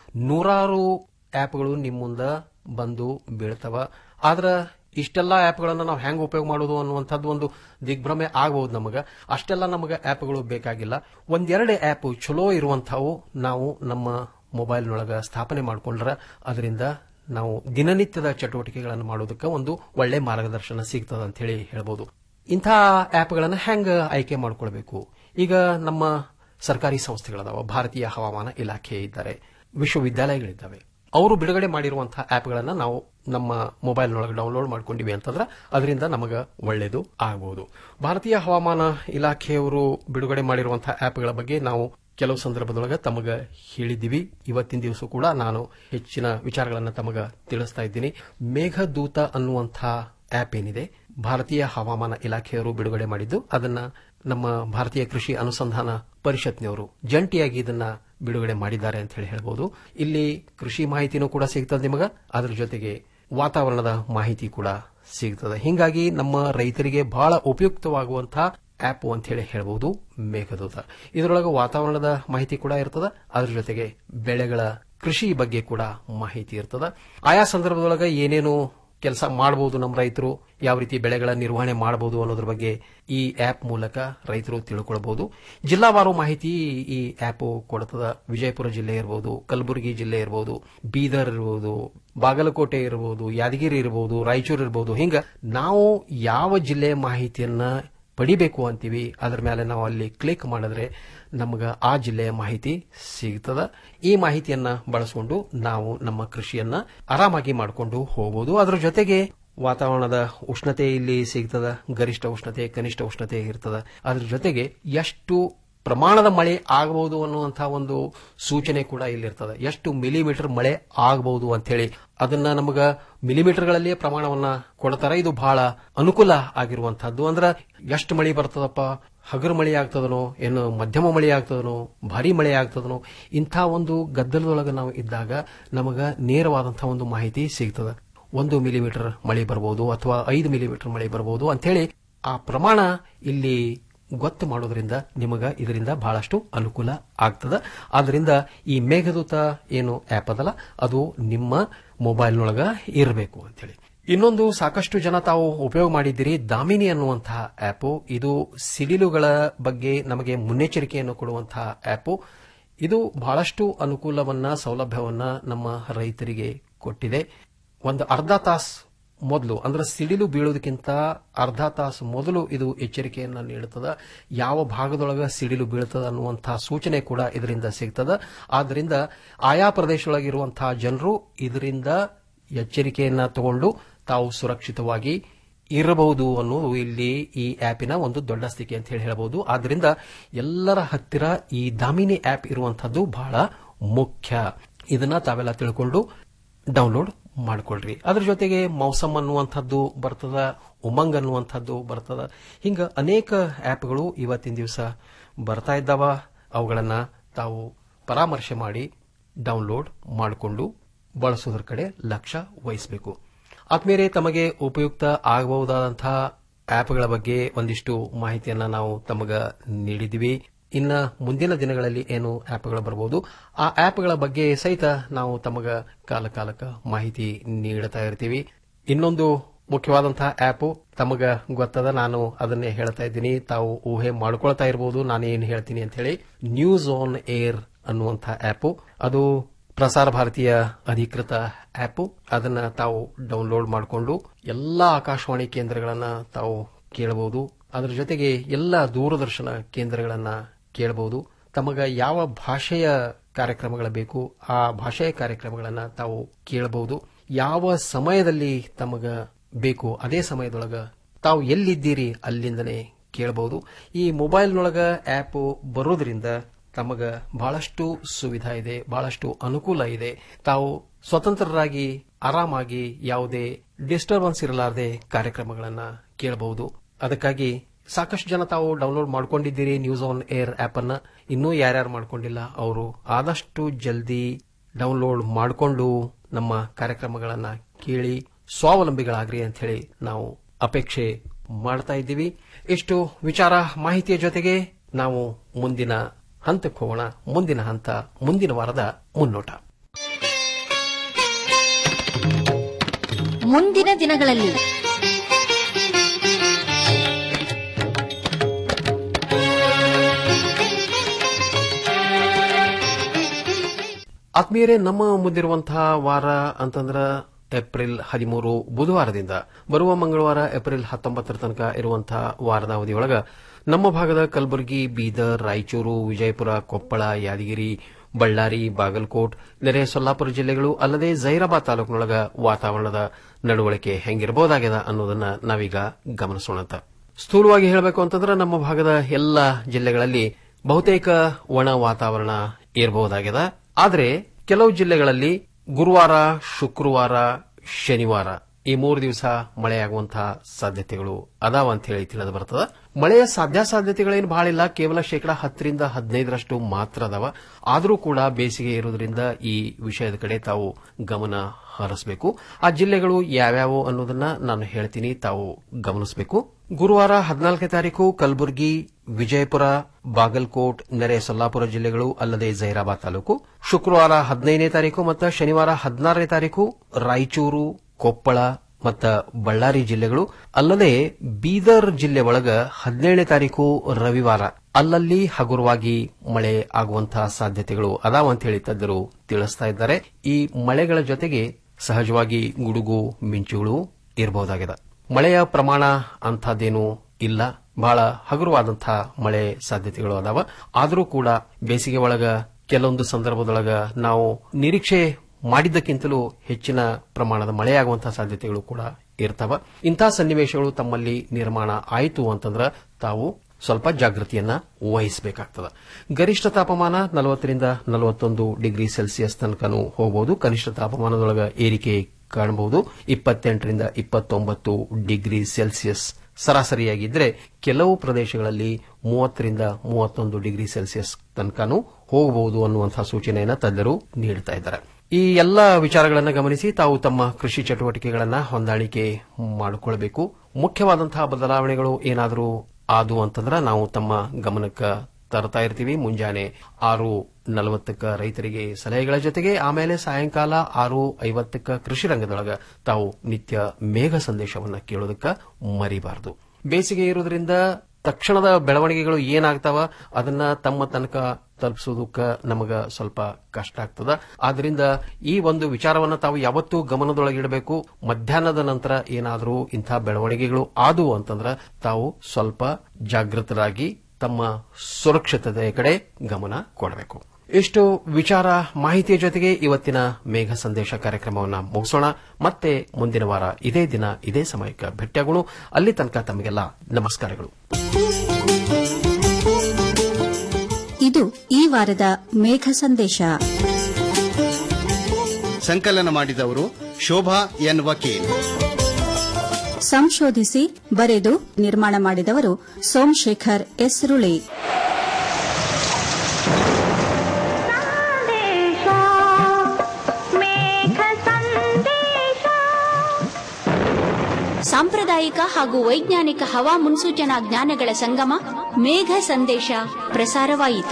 ನೂರಾರು ಆಪ್ಗಳು ನಿಮ್ಮ ಮುಂದೆ ಬಂದು ಬೀಳ್ತವ ಆದ್ರೆ ಇಷ್ಟೆಲ್ಲ ಆಪ್ಗಳನ್ನು ನಾವು ಹೆಂಗ್ ಉಪಯೋಗ ಮಾಡೋದು ಅನ್ನುವಂಥದ್ದು ಒಂದು ದಿಗ್ಭ್ರಮೆ ಆಗಬಹುದು ನಮಗೆ ಅಷ್ಟೆಲ್ಲ ನಮಗೆ ಆಪ್ಗಳು ಬೇಕಾಗಿಲ್ಲ ಒಂದೆರಡು ಆಪ್ ಚಲೋ ಇರುವಂಥವು ನಾವು ನಮ್ಮ ಮೊಬೈಲ್ನೊಳಗ ಸ್ಥಾಪನೆ ಮಾಡ್ಕೊಂಡ್ರೆ ಅದರಿಂದ ನಾವು ದಿನನಿತ್ಯದ ಚಟುವಟಿಕೆಗಳನ್ನು ಮಾಡೋದಕ್ಕೆ ಒಂದು ಒಳ್ಳೆ ಮಾರ್ಗದರ್ಶನ ಸಿಗ್ತದ ಅಂತ ಹೇಳಿ ಹೇಳ್ಬೋದು ಇಂಥ ಆಪ್ಗಳನ್ನು ಹೆಂಗ್ ಆಯ್ಕೆ ಮಾಡ್ಕೊಳ್ಬೇಕು ಈಗ ನಮ್ಮ ಸರ್ಕಾರಿ ಸಂಸ್ಥೆಗಳದಾವ ಭಾರತೀಯ ಹವಾಮಾನ ಇಲಾಖೆ ಇದ್ದಾರೆ ವಿಶ್ವವಿದ್ಯಾಲಯಗಳಿದ್ದಾವೆ ಅವರು ಬಿಡುಗಡೆ ಮಾಡಿರುವಂತಹ ಆಪ್ಗಳನ್ನು ನಾವು ನಮ್ಮ ಮೊಬೈಲ್ನೊಳಗೆ ಡೌನ್ಲೋಡ್ ಮಾಡ್ಕೊಂಡಿವಿ ಅಂತಂದ್ರೆ ಅದರಿಂದ ನಮಗ ಒಳ್ಳೇದು ಆಗಬಹುದು ಭಾರತೀಯ ಹವಾಮಾನ ಇಲಾಖೆಯವರು ಬಿಡುಗಡೆ ಮಾಡಿರುವಂತಹ ಆಪ್ಗಳ ಬಗ್ಗೆ ನಾವು ಕೆಲವು ಸಂದರ್ಭದೊಳಗೆ ತಮಗ ಹೇಳಿದ್ದೀವಿ ಇವತ್ತಿನ ದಿವಸ ಕೂಡ ನಾನು ಹೆಚ್ಚಿನ ವಿಚಾರಗಳನ್ನು ತಮಗ ತಿಳಿಸ್ತಾ ಇದ್ದೀನಿ ಮೇಘದೂತ ಅನ್ನುವಂತಹ ಆಪ್ ಏನಿದೆ ಭಾರತೀಯ ಹವಾಮಾನ ಇಲಾಖೆಯವರು ಬಿಡುಗಡೆ ಮಾಡಿದ್ದು ಅದನ್ನ ನಮ್ಮ ಭಾರತೀಯ ಕೃಷಿ ಅನುಸಂಧಾನ ಪರಿಷತ್ನವರು ಜಂಟಿಯಾಗಿ ಇದನ್ನ ಬಿಡುಗಡೆ ಮಾಡಿದ್ದಾರೆ ಅಂತ ಹೇಳಿ ಹೇಳ್ಬೋದು ಇಲ್ಲಿ ಕೃಷಿ ಮಾಹಿತಿನೂ ಕೂಡ ಸಿಗ್ತದೆ ನಿಮಗ ಅದರ ಜೊತೆಗೆ ವಾತಾವರಣದ ಮಾಹಿತಿ ಕೂಡ ಸಿಗ್ತದೆ ಹಿಂಗಾಗಿ ನಮ್ಮ ರೈತರಿಗೆ ಬಹಳ ಉಪಯುಕ್ತವಾಗುವಂತಹ ಆಪ್ ಅಂತ ಹೇಳಿ ಹೇಳ್ಬೋದು ಮೇಘದೂತ ಇದರೊಳಗೆ ವಾತಾವರಣದ ಮಾಹಿತಿ ಕೂಡ ಇರ್ತದೆ ಅದರ ಜೊತೆಗೆ ಬೆಳೆಗಳ ಕೃಷಿ ಬಗ್ಗೆ ಕೂಡ ಮಾಹಿತಿ ಇರ್ತದ ಆಯಾ ಸಂದರ್ಭದೊಳಗ ಏನೇನು ಕೆಲಸ ಮಾಡಬಹುದು ನಮ್ಮ ರೈತರು ಯಾವ ರೀತಿ ಬೆಳೆಗಳ ನಿರ್ವಹಣೆ ಮಾಡಬಹುದು ಅನ್ನೋದ್ರ ಬಗ್ಗೆ ಈ ಆಪ್ ಮೂಲಕ ರೈತರು ತಿಳ್ಕೊಳ್ಬಹುದು ಜಿಲ್ಲಾವಾರು ಮಾಹಿತಿ ಈ ಆಪ್ ಕೊಡ್ತದ ವಿಜಯಪುರ ಜಿಲ್ಲೆ ಇರಬಹುದು ಕಲಬುರಗಿ ಜಿಲ್ಲೆ ಇರಬಹುದು ಬೀದರ್ ಇರಬಹುದು ಬಾಗಲಕೋಟೆ ಇರಬಹುದು ಯಾದಗಿರಿ ಇರಬಹುದು ರಾಯಚೂರು ಇರಬಹುದು ಹಿಂಗ ನಾವು ಯಾವ ಜಿಲ್ಲೆ ಮಾಹಿತಿಯನ್ನ ಪಡಿಬೇಕು ಅಂತೀವಿ ಅದ್ರ ಮೇಲೆ ನಾವು ಅಲ್ಲಿ ಕ್ಲಿಕ್ ಮಾಡಿದ್ರೆ ನಮಗ ಆ ಜಿಲ್ಲೆಯ ಮಾಹಿತಿ ಸಿಗ್ತದ ಈ ಮಾಹಿತಿಯನ್ನ ಬಳಸಿಕೊಂಡು ನಾವು ನಮ್ಮ ಕೃಷಿಯನ್ನ ಆರಾಮಾಗಿ ಮಾಡಿಕೊಂಡು ಹೋಗಬಹುದು ಅದರ ಜೊತೆಗೆ ವಾತಾವರಣದ ಉಷ್ಣತೆ ಇಲ್ಲಿ ಸಿಗ್ತದ ಗರಿಷ್ಠ ಉಷ್ಣತೆ ಕನಿಷ್ಠ ಉಷ್ಣತೆ ಇರ್ತದ ಅದ್ರ ಜೊತೆಗೆ ಎಷ್ಟು ಪ್ರಮಾಣದ ಮಳೆ ಆಗಬಹುದು ಅನ್ನುವಂತಹ ಒಂದು ಸೂಚನೆ ಕೂಡ ಇಲ್ಲಿರ್ತದೆ ಎಷ್ಟು ಮಿಲಿಮೀಟರ್ ಮಳೆ ಆಗಬಹುದು ಅಂತ ಹೇಳಿ ಅದನ್ನ ನಮಗ ಮಿಲಿಮೀಟರ್ಗಳಲ್ಲಿಯೇ ಪ್ರಮಾಣವನ್ನ ಕೊಡ್ತಾರ ಇದು ಬಹಳ ಅನುಕೂಲ ಆಗಿರುವಂತಹದ್ದು ಅಂದ್ರ ಎಷ್ಟು ಮಳೆ ಬರ್ತದಪ್ಪ ಹಗರು ಮಳೆ ಆಗ್ತದನೋ ಏನು ಮಧ್ಯಮ ಮಳೆ ಆಗ್ತದನೋ ಭಾರಿ ಮಳೆ ಆಗ್ತದನೋ ಇಂಥ ಒಂದು ಗದ್ದಲದೊಳಗೆ ನಾವು ಇದ್ದಾಗ ನಮಗ ನೇರವಾದಂತಹ ಒಂದು ಮಾಹಿತಿ ಸಿಗ್ತದ ಒಂದು ಮಿಲಿಮೀಟರ್ ಮಳೆ ಬರಬಹುದು ಅಥವಾ ಐದು ಮಿಲಿಮೀಟರ್ ಮಳೆ ಬರಬಹುದು ಅಂತ ಹೇಳಿ ಆ ಪ್ರಮಾಣ ಇಲ್ಲಿ ಗೊತ್ತು ಮಾಡೋದ್ರಿಂದ ನಿಮಗ ಇದರಿಂದ ಬಹಳಷ್ಟು ಅನುಕೂಲ ಆಗ್ತದ ಆದ್ರಿಂದ ಈ ಮೇಘದೂತ ಏನು ಆಪ್ ಅದಲ್ಲ ಅದು ನಿಮ್ಮ ಮೊಬೈಲ್ನೊಳಗ ಇರಬೇಕು ಅಂತೇಳಿ ಇನ್ನೊಂದು ಸಾಕಷ್ಟು ಜನ ತಾವು ಉಪಯೋಗ ಮಾಡಿದ್ದೀರಿ ದಾಮಿನಿ ಅನ್ನುವಂತಹ ಆಪ್ ಇದು ಸಿಡಿಲುಗಳ ಬಗ್ಗೆ ನಮಗೆ ಮುನ್ನೆಚ್ಚರಿಕೆಯನ್ನು ಕೊಡುವಂತಹ ಆಪ್ ಇದು ಬಹಳಷ್ಟು ಅನುಕೂಲವನ್ನ ಸೌಲಭ್ಯವನ್ನ ನಮ್ಮ ರೈತರಿಗೆ ಕೊಟ್ಟಿದೆ ಒಂದು ಅರ್ಧ ತಾಸು ಮೊದಲು ಅಂದ್ರೆ ಸಿಡಿಲು ಬೀಳೋದಕ್ಕಿಂತ ಅರ್ಧ ತಾಸು ಮೊದಲು ಇದು ಎಚ್ಚರಿಕೆಯನ್ನ ನೀಡುತ್ತದ ಯಾವ ಭಾಗದೊಳಗ ಸಿಡಿಲು ಬೀಳ್ತದ ಅನ್ನುವಂತಹ ಸೂಚನೆ ಕೂಡ ಇದರಿಂದ ಸಿಗ್ತದ ಆದ್ದರಿಂದ ಆಯಾ ಪ್ರದೇಶದೊಳಗಿರುವಂತಹ ಜನರು ಇದರಿಂದ ಎಚ್ಚರಿಕೆಯನ್ನ ತಗೊಂಡು ತಾವು ಸುರಕ್ಷಿತವಾಗಿ ಇರಬಹುದು ಅನ್ನೋದು ಇಲ್ಲಿ ಈ ಆಪಿನ ಒಂದು ದೊಡ್ಡ ಸ್ಥಿತಿ ಅಂತ ಹೇಳಿ ಹೇಳಬಹುದು ಆದ್ರಿಂದ ಎಲ್ಲರ ಹತ್ತಿರ ಈ ದಾಮಿನಿ ಆಪ್ ಇರುವಂತಹದ್ದು ಬಹಳ ಮುಖ್ಯ ಇದನ್ನ ತಾವೆಲ್ಲ ತಿಳ್ಕೊಂಡು ಡೌನ್ಲೋಡ್ ಮಾಡ್ಕೊಳ್ರಿ ಅದ್ರ ಜೊತೆಗೆ ಮೌಸಮ್ ಅನ್ನುವಂಥದ್ದು ಬರ್ತದ ಉಮಂಗ್ ಅನ್ನುವಂಥದ್ದು ಬರ್ತದ ಹಿಂಗ ಅನೇಕ ಆಪ್ಗಳು ಇವತ್ತಿನ ದಿವಸ ಬರ್ತಾ ಇದ್ದಾವ ಅವುಗಳನ್ನ ತಾವು ಪರಾಮರ್ಶೆ ಮಾಡಿ ಡೌನ್ಲೋಡ್ ಮಾಡಿಕೊಂಡು ಬಳಸೋದ್ರ ಕಡೆ ಲಕ್ಷ್ಯ ವಹಿಸಬೇಕು ಆದ್ಮೇಲೆ ತಮಗೆ ಉಪಯುಕ್ತ ಆಗಬಹುದಾದಂತಹ ಆಪ್ಗಳ ಬಗ್ಗೆ ಒಂದಿಷ್ಟು ಮಾಹಿತಿಯನ್ನ ನಾವು ತಮಗ ನೀಡಿದ್ವಿ ಇನ್ನ ಮುಂದಿನ ದಿನಗಳಲ್ಲಿ ಏನು ಆಪ್ಗಳು ಬರಬಹುದು ಆ ಆಪ್ಗಳ ಬಗ್ಗೆ ಸಹಿತ ನಾವು ತಮಗ ಕಾಲ ಕಾಲಕ್ಕ ಮಾಹಿತಿ ನೀಡುತ್ತಾ ಇರ್ತೀವಿ ಇನ್ನೊಂದು ಮುಖ್ಯವಾದಂತಹ ಆಪ್ ತಮಗ ಗೊತ್ತದ ನಾನು ಅದನ್ನೇ ಹೇಳ್ತಾ ಇದ್ದೀನಿ ತಾವು ಊಹೆ ಮಾಡ್ಕೊಳ್ತಾ ಇರಬಹುದು ನಾನು ಏನು ಹೇಳ್ತೀನಿ ಅಂತ ಹೇಳಿ ನ್ಯೂಸ್ ಆನ್ ಏರ್ ಅನ್ನುವಂತಹ ಆಪ್ ಅದು ಪ್ರಸಾರ ಭಾರತೀಯ ಅಧಿಕೃತ ಆಪ್ ಅದನ್ನ ತಾವು ಡೌನ್ಲೋಡ್ ಮಾಡಿಕೊಂಡು ಎಲ್ಲಾ ಆಕಾಶವಾಣಿ ಕೇಂದ್ರಗಳನ್ನ ತಾವು ಕೇಳಬಹುದು ಅದರ ಜೊತೆಗೆ ಎಲ್ಲ ದೂರದರ್ಶನ ಕೇಂದ್ರಗಳನ್ನ ಕೇಳಬಹುದು ತಮಗ ಯಾವ ಭಾಷೆಯ ಕಾರ್ಯಕ್ರಮಗಳ ಬೇಕು ಆ ಭಾಷೆಯ ಕಾರ್ಯಕ್ರಮಗಳನ್ನ ತಾವು ಕೇಳಬಹುದು ಯಾವ ಸಮಯದಲ್ಲಿ ತಮಗ ಬೇಕು ಅದೇ ಸಮಯದೊಳಗ ತಾವು ಎಲ್ಲಿದ್ದೀರಿ ಅಲ್ಲಿಂದನೇ ಕೇಳಬಹುದು ಈ ಮೊಬೈಲ್ನೊಳಗ ಆಪ್ ಬರೋದ್ರಿಂದ ತಮಗ ಬಹಳಷ್ಟು ಸುವಿಧಾ ಇದೆ ಬಹಳಷ್ಟು ಅನುಕೂಲ ಇದೆ ತಾವು ಸ್ವತಂತ್ರರಾಗಿ ಆರಾಮಾಗಿ ಯಾವುದೇ ಡಿಸ್ಟರ್ಬೆನ್ಸ್ ಇರಲಾರದೆ ಕಾರ್ಯಕ್ರಮಗಳನ್ನ ಕೇಳಬಹುದು ಅದಕ್ಕಾಗಿ ಸಾಕಷ್ಟು ಜನ ತಾವು ಡೌನ್ಲೋಡ್ ಮಾಡ್ಕೊಂಡಿದ್ದೀರಿ ನ್ಯೂಸ್ ಆನ್ ಏರ್ ಆಪ್ ಅನ್ನ ಇನ್ನೂ ಯಾರ್ಯಾರು ಮಾಡ್ಕೊಂಡಿಲ್ಲ ಅವರು ಆದಷ್ಟು ಜಲ್ದಿ ಡೌನ್ಲೋಡ್ ಮಾಡಿಕೊಂಡು ನಮ್ಮ ಕಾರ್ಯಕ್ರಮಗಳನ್ನ ಕೇಳಿ ಸ್ವಾವಲಂಬಿಗಳಾಗ್ರಿ ಅಂತ ಹೇಳಿ ನಾವು ಅಪೇಕ್ಷೆ ಮಾಡ್ತಾ ಇದ್ದೀವಿ ಇಷ್ಟು ವಿಚಾರ ಮಾಹಿತಿಯ ಜೊತೆಗೆ ನಾವು ಮುಂದಿನ ಹಂತಕ್ಕೆ ಹೋಗೋಣ ಮುಂದಿನ ಹಂತ ಮುಂದಿನ ವಾರದ ಮುನ್ನೋಟ ಮುಂದಿನ ದಿನಗಳಲ್ಲಿ ಆತ್ಮೀಯರೇ ನಮ್ಮ ಮುಂದಿರುವಂತಹ ವಾರ ಅಂತಂದ್ರ ಏಪ್ರಿಲ್ ಹದಿಮೂರು ಬುಧವಾರದಿಂದ ಬರುವ ಮಂಗಳವಾರ ಏಪ್ರಿಲ್ ಹತ್ತೊಂಬತ್ತರ ತನಕ ಇರುವಂತಹ ವಾರದ ಅವಧಿಯೊಳಗ ನಮ್ಮ ಭಾಗದ ಕಲಬುರಗಿ ಬೀದರ್ ರಾಯಚೂರು ವಿಜಯಪುರ ಕೊಪ್ಪಳ ಯಾದಗಿರಿ ಬಳ್ಳಾರಿ ಬಾಗಲಕೋಟ್ ನೆರೆ ಸೊಲ್ಲಾಪುರ ಜಿಲ್ಲೆಗಳು ಅಲ್ಲದೆ ಜೈರಾಬಾದ್ ತಾಲೂಕಿನೊಳಗ ವಾತಾವರಣದ ನಡವಳಿಕೆ ಹೆಂಗಿರಬಹುದಾಗ್ಯದ ಅನ್ನೋದನ್ನ ನಾವೀಗ ಗಮನಿಸೋಣಂತ ಸ್ಥೂಲವಾಗಿ ಹೇಳಬೇಕು ಅಂತಂದ್ರೆ ನಮ್ಮ ಭಾಗದ ಎಲ್ಲ ಜಿಲ್ಲೆಗಳಲ್ಲಿ ಬಹುತೇಕ ಒಣ ವಾತಾವರಣ ಇರಬಹುದಾಗಿದೆ ಆದರೆ ಕೆಲವು ಜಿಲ್ಲೆಗಳಲ್ಲಿ ಗುರುವಾರ ಶುಕ್ರವಾರ ಶನಿವಾರ ಈ ಮೂರು ದಿವಸ ಮಳೆಯಾಗುವಂತಹ ಸಾಧ್ಯತೆಗಳು ಅದಾವ ಅಂತ ಹೇಳಿ ತಿಳಿದು ಬರ್ತದ ಮಳೆಯ ಸಾಧ್ಯಾಸಾಧ್ಯತೆಗಳೇನು ಬಹಳ ಇಲ್ಲ ಕೇವಲ ಶೇಕಡಾ ಹತ್ತರಿಂದ ಹದಿನೈದರಷ್ಟು ಮಾತ್ರ ಅದಾವ ಆದರೂ ಕೂಡ ಬೇಸಿಗೆ ಇರೋದ್ರಿಂದ ಈ ವಿಷಯದ ಕಡೆ ತಾವು ಗಮನ ಹರಿಸಬೇಕು ಆ ಜಿಲ್ಲೆಗಳು ಯಾವ್ಯಾವು ಅನ್ನೋದನ್ನ ನಾನು ಹೇಳ್ತೀನಿ ತಾವು ಗಮನಿಸಬೇಕು ಗುರುವಾರ ಹದಿನಾಲ್ಕನೇ ತಾರೀಕು ಕಲಬುರಗಿ ವಿಜಯಪುರ ಬಾಗಲಕೋಟ್ ನೆರೆ ಸೊಲ್ಲಾಪುರ ಜಿಲ್ಲೆಗಳು ಅಲ್ಲದೆ ಜೈರಾಬಾದ್ ತಾಲೂಕು ಶುಕ್ರವಾರ ಹದಿನೈದನೇ ತಾರೀಕು ಮತ್ತು ಶನಿವಾರ ಹದಿನಾರನೇ ತಾರೀಕು ರಾಯಚೂರು ಕೊಪ್ಪಳ ಮತ್ತ ಬಳ್ಳಾರಿ ಜಿಲ್ಲೆಗಳು ಅಲ್ಲದೆ ಬೀದರ್ ಜಿಲ್ಲೆ ಒಳಗ ಹದಿನೇಳನೇ ತಾರೀಕು ರವಿವಾರ ಅಲ್ಲಲ್ಲಿ ಹಗುರವಾಗಿ ಮಳೆ ಆಗುವಂತಹ ಸಾಧ್ಯತೆಗಳು ಅದಾವ ಅಂತ ಹೇಳಿ ತಜ್ಞರು ತಿಳಿಸ್ತಾ ಇದ್ದಾರೆ ಈ ಮಳೆಗಳ ಜೊತೆಗೆ ಸಹಜವಾಗಿ ಗುಡುಗು ಮಿಂಚುಗಳು ಇರಬಹುದಾಗಿದೆ ಮಳೆಯ ಪ್ರಮಾಣ ಅಂಥದ್ದೇನೂ ಇಲ್ಲ ಬಹಳ ಹಗುರವಾದಂತಹ ಮಳೆ ಸಾಧ್ಯತೆಗಳು ಅದಾವ ಆದರೂ ಕೂಡ ಬೇಸಿಗೆ ಒಳಗ ಕೆಲವೊಂದು ಸಂದರ್ಭದೊಳಗ ನಾವು ನಿರೀಕ್ಷೆ ಮಾಡಿದ್ದಕ್ಕಿಂತಲೂ ಹೆಚ್ಚಿನ ಪ್ರಮಾಣದ ಮಳೆಯಾಗುವಂತಹ ಸಾಧ್ಯತೆಗಳು ಕೂಡ ಇರ್ತಾವ ಇಂತಹ ಸನ್ನಿವೇಶಗಳು ತಮ್ಮಲ್ಲಿ ನಿರ್ಮಾಣ ಆಯಿತು ಅಂತಂದ್ರ ತಾವು ಸ್ವಲ್ಪ ಜಾಗೃತಿಯನ್ನ ವಹಿಸಬೇಕಾಗ್ತದೆ ಗರಿಷ್ಠ ತಾಪಮಾನ ನಲವತ್ತರಿಂದ ನಲವತ್ತೊಂದು ಡಿಗ್ರಿ ಸೆಲ್ಸಿಯಸ್ ತನಕನೂ ಹೋಗಬಹುದು ಕನಿಷ್ಠ ತಾಪಮಾನದೊಳಗ ಏರಿಕೆ ಕಾಣಬಹುದು ಇಪ್ಪತ್ತೆಂಟರಿಂದ ಇಪ್ಪತ್ತೊಂಬತ್ತು ಡಿಗ್ರಿ ಸೆಲ್ಸಿಯಸ್ ಸರಾಸರಿಯಾಗಿದ್ರೆ ಕೆಲವು ಪ್ರದೇಶಗಳಲ್ಲಿ ಮೂವತ್ತರಿಂದ ಮೂವತ್ತೊಂದು ಡಿಗ್ರಿ ಸೆಲ್ಸಿಯಸ್ ತನಕನೂ ಹೋಗಬಹುದು ಅನ್ನುವಂತಹ ಸೂಚನೆಯನ್ನು ತಜ್ಞರು ನೀಡುತ್ತಾ ಇದ್ದಾರೆ ಈ ಎಲ್ಲ ವಿಚಾರಗಳನ್ನು ಗಮನಿಸಿ ತಾವು ತಮ್ಮ ಕೃಷಿ ಚಟುವಟಿಕೆಗಳನ್ನ ಹೊಂದಾಣಿಕೆ ಮಾಡಿಕೊಳ್ಬೇಕು ಮುಖ್ಯವಾದಂತಹ ಬದಲಾವಣೆಗಳು ಏನಾದರೂ ಆದು ಅಂತಂದ್ರೆ ನಾವು ತಮ್ಮ ಗಮನಕ್ಕೆ ತರ್ತಾ ಇರ್ತೀವಿ ಮುಂಜಾನೆ ಆರು ನಲವತ್ತಕ್ಕ ರೈತರಿಗೆ ಸಲಹೆಗಳ ಜೊತೆಗೆ ಆಮೇಲೆ ಸಾಯಂಕಾಲ ಆರು ಐವತ್ತಕ್ಕ ಕೃಷಿ ರಂಗದೊಳಗ ತಾವು ನಿತ್ಯ ಮೇಘ ಸಂದೇಶವನ್ನ ಕೇಳೋದಕ್ಕ ಮರಿಬಾರದು ಬೇಸಿಗೆ ಇರೋದ್ರಿಂದ ತಕ್ಷಣದ ಬೆಳವಣಿಗೆಗಳು ಏನಾಗ್ತಾವ ಅದನ್ನ ತಮ್ಮ ತನಕ ತಲುಪಿಸೋದಕ್ಕ ನಮಗ ಸ್ವಲ್ಪ ಕಷ್ಟ ಆಗ್ತದ ಆದ್ರಿಂದ ಈ ಒಂದು ವಿಚಾರವನ್ನ ತಾವು ಯಾವತ್ತೂ ಗಮನದೊಳಗಿಡಬೇಕು ಮಧ್ಯಾಹ್ನದ ನಂತರ ಏನಾದರೂ ಇಂಥ ಬೆಳವಣಿಗೆಗಳು ಆದವು ಅಂತಂದ್ರ ತಾವು ಸ್ವಲ್ಪ ಜಾಗೃತರಾಗಿ ತಮ್ಮ ಸುರಕ್ಷತೆಯ ಕಡೆ ಗಮನ ಕೊಡಬೇಕು ಇಷ್ಟು ವಿಚಾರ ಮಾಹಿತಿಯ ಜೊತೆಗೆ ಇವತ್ತಿನ ಮೇಘ ಸಂದೇಶ ಕಾರ್ಯಕ್ರಮವನ್ನು ಮುಗಿಸೋಣ ಮತ್ತೆ ಮುಂದಿನ ವಾರ ಇದೇ ದಿನ ಇದೇ ಸಮಯಕ್ಕೆ ಭೇಟಿಯಾಗೋಣ ಅಲ್ಲಿ ತನಕ ತಮಗೆಲ್ಲ ನಮಸ್ಕಾರಗಳು ಇದು ಈ ವಾರದ ಮೇಘ ಸಂದೇಶ ಸಂಕಲನ ಮಾಡಿದವರು ಶೋಭಾ ಎನ್ ವಕೀಲ್ ಸಂಶೋಧಿಸಿ ಬರೆದು ನಿರ್ಮಾಣ ಮಾಡಿದವರು ಸೋಮಶೇಖರ್ ಎಸ್ ರುಳಿ ಸಾಂಪ್ರದಾಯಿಕ ಹಾಗೂ ವೈಜ್ಞಾನಿಕ ಹವಾ ಮುನ್ಸೂಚನಾ ಜ್ಞಾನಗಳ ಸಂಗಮ ಮೇಘ ಸಂದೇಶ ಪ್ರಸಾರವಾಯಿತು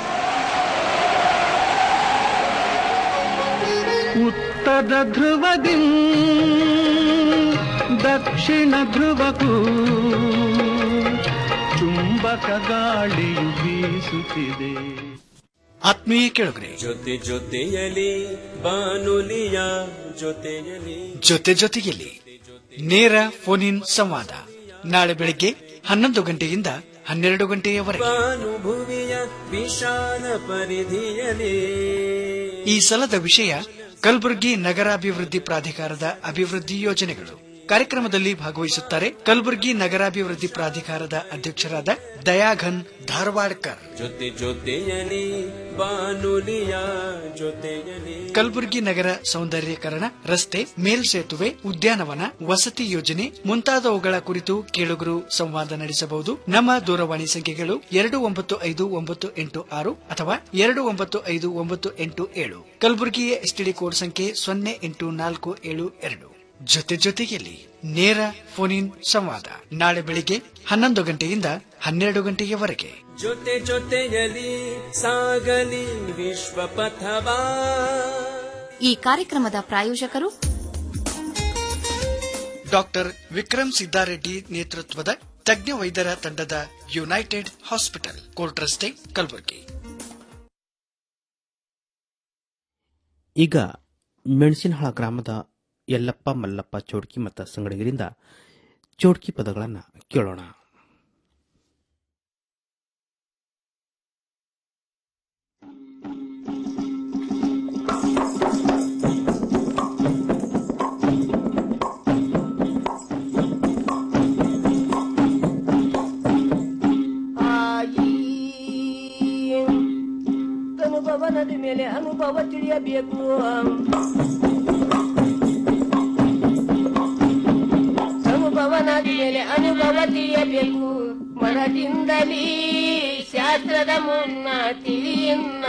ಉತ್ತರ ಧ್ರುವದಿ ದಕ್ಷಿಣ ಧ್ರುವಕ್ಕೂ ಚುಂಬಕ ಗಾಳಿಯು ಬೀಸುತ್ತಿದೆ ಆತ್ಮೀಯ ಕೆಳಗರೆ ಜೊತೆ ಜೊತೆಯಲಿ ಬಾನುಲಿಯ ಜೊತೆಯಲಿ ಜೊತೆ ಜೊತೆಯಲ್ಲಿ ನೇರ ಫೋನ್ ಇನ್ ಸಂವಾದ ನಾಳೆ ಬೆಳಗ್ಗೆ ಹನ್ನೊಂದು ಗಂಟೆಯಿಂದ ಹನ್ನೆರಡು ಗಂಟೆಯವರೆಗೆ ಭಾನುಭುವಿಯ ವಿಶಾಲ ಪರಿಧಿಯಲಿ ಈ ಸಲದ ವಿಷಯ ಕಲಬುರಗಿ ನಗರಾಭಿವೃದ್ಧಿ ಪ್ರಾಧಿಕಾರದ ಅಭಿವೃದ್ಧಿ ಯೋಜನೆಗಳು ಕಾರ್ಯಕ್ರಮದಲ್ಲಿ ಭಾಗವಹಿಸುತ್ತಾರೆ ಕಲಬುರಗಿ ನಗರಾಭಿವೃದ್ಧಿ ಪ್ರಾಧಿಕಾರದ ಅಧ್ಯಕ್ಷರಾದ ದಯಾಘನ್ ಧಾರವಾಡ್ಕರ್ ಜೊತೆ ಜೊತೆಯಲಿ ಬಾನುಲಿಯ ಜೊತೆಯಲಿ ಕಲಬುರಗಿ ನಗರ ಸೌಂದರ್ಯೀಕರಣ ರಸ್ತೆ ಮೇಲ್ಸೇತುವೆ ಉದ್ಯಾನವನ ವಸತಿ ಯೋಜನೆ ಮುಂತಾದವುಗಳ ಕುರಿತು ಕೇಳುಗರು ಸಂವಾದ ನಡೆಸಬಹುದು ನಮ್ಮ ದೂರವಾಣಿ ಸಂಖ್ಯೆಗಳು ಎರಡು ಒಂಬತ್ತು ಐದು ಒಂಬತ್ತು ಎಂಟು ಆರು ಅಥವಾ ಎರಡು ಒಂಬತ್ತು ಐದು ಒಂಬತ್ತು ಎಂಟು ಏಳು ಕಲಬುರಗಿಯ ಎಸ್ಟಿಡಿ ಕೋಡ್ ಸಂಖ್ಯೆ ಸೊನ್ನೆ ಎಂಟು ನಾಲ್ಕು ಏಳು ಎರಡು ಜೊತೆ ಜೊತೆಯಲ್ಲಿ ನೇರ ಫೋನ್ ಇನ್ ಸಂವಾದ ನಾಳೆ ಬೆಳಿಗ್ಗೆ ಹನ್ನೊಂದು ಗಂಟೆಯಿಂದ ಹನ್ನೆರಡು ಗಂಟೆಯವರೆಗೆ ಜೊತೆ ಜೊತೆಯಲಿ ಸಾಗಲಿ ವಿಶ್ವ ಪಥವಾ ಈ ಕಾರ್ಯಕ್ರಮದ ಪ್ರಾಯೋಜಕರು ಡಾಕ್ಟರ್ ವಿಕ್ರಮ್ ಸಿದ್ದಾರೆಡ್ಡಿ ನೇತೃತ್ವದ ತಜ್ಞ ವೈದ್ಯರ ತಂಡದ ಯುನೈಟೆಡ್ ಹಾಸ್ಪಿಟಲ್ ಕೋರ್ಟ್ ರಸ್ತೆ ಕಲಬುರಗಿ ಈಗ ಮೆಣಸಿನಹಾಳ ಗ್ರಾಮದ ಯಲ್ಲಪ್ಪ ಮಲ್ಲಪ್ಪ ಚೋಡ್ಕಿ ಮತ್ತು ಸಂಗಡಿಗರಿಂದ ಚೋಡ್ಕಿ ಪದಗಳನ್ನು ಕೇಳೋಣ ಅನುಭವನದ ಮೇಲೆ ಅನುಭವ ತಿಳಿಯಬೇಕು ಅನುಭವನದ ಮೇಲೆ ಅನುಭವ ತಿಳಿಯಬೇಕು ಮನದಿಂದಲೇ ಶಾಸ್ತ್ರದ ಮುನ್ನ ತಿಳಿಯನ್ನ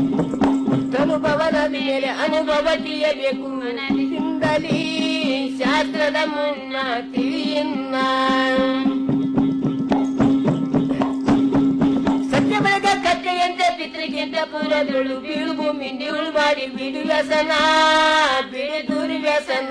ಅನುಭವನದ ಮೇಲೆ ಅನುಭವ ತಿಳಿಯಬೇಕು ಮನದಿಂದಲೇ ಶಾಸ್ತ್ರ ಶಾಸ್ತ್ರದ ಮುನ್ನ ತಿಳಿಯಿನ್ನ ಸತ್ಯ ಬೆಳಗ ಕತ್ತೆಯಂತೆ ಪಿತೃಗಿಂತ ಪೂರದಳು ಬೀಳು ಭೂಮಿ ನಿವಳು ಮಾಡಿ ಬಿಡು ವ್ಯಸನ ಬಿಡು ದೂರಿ ವ್ಯಸನ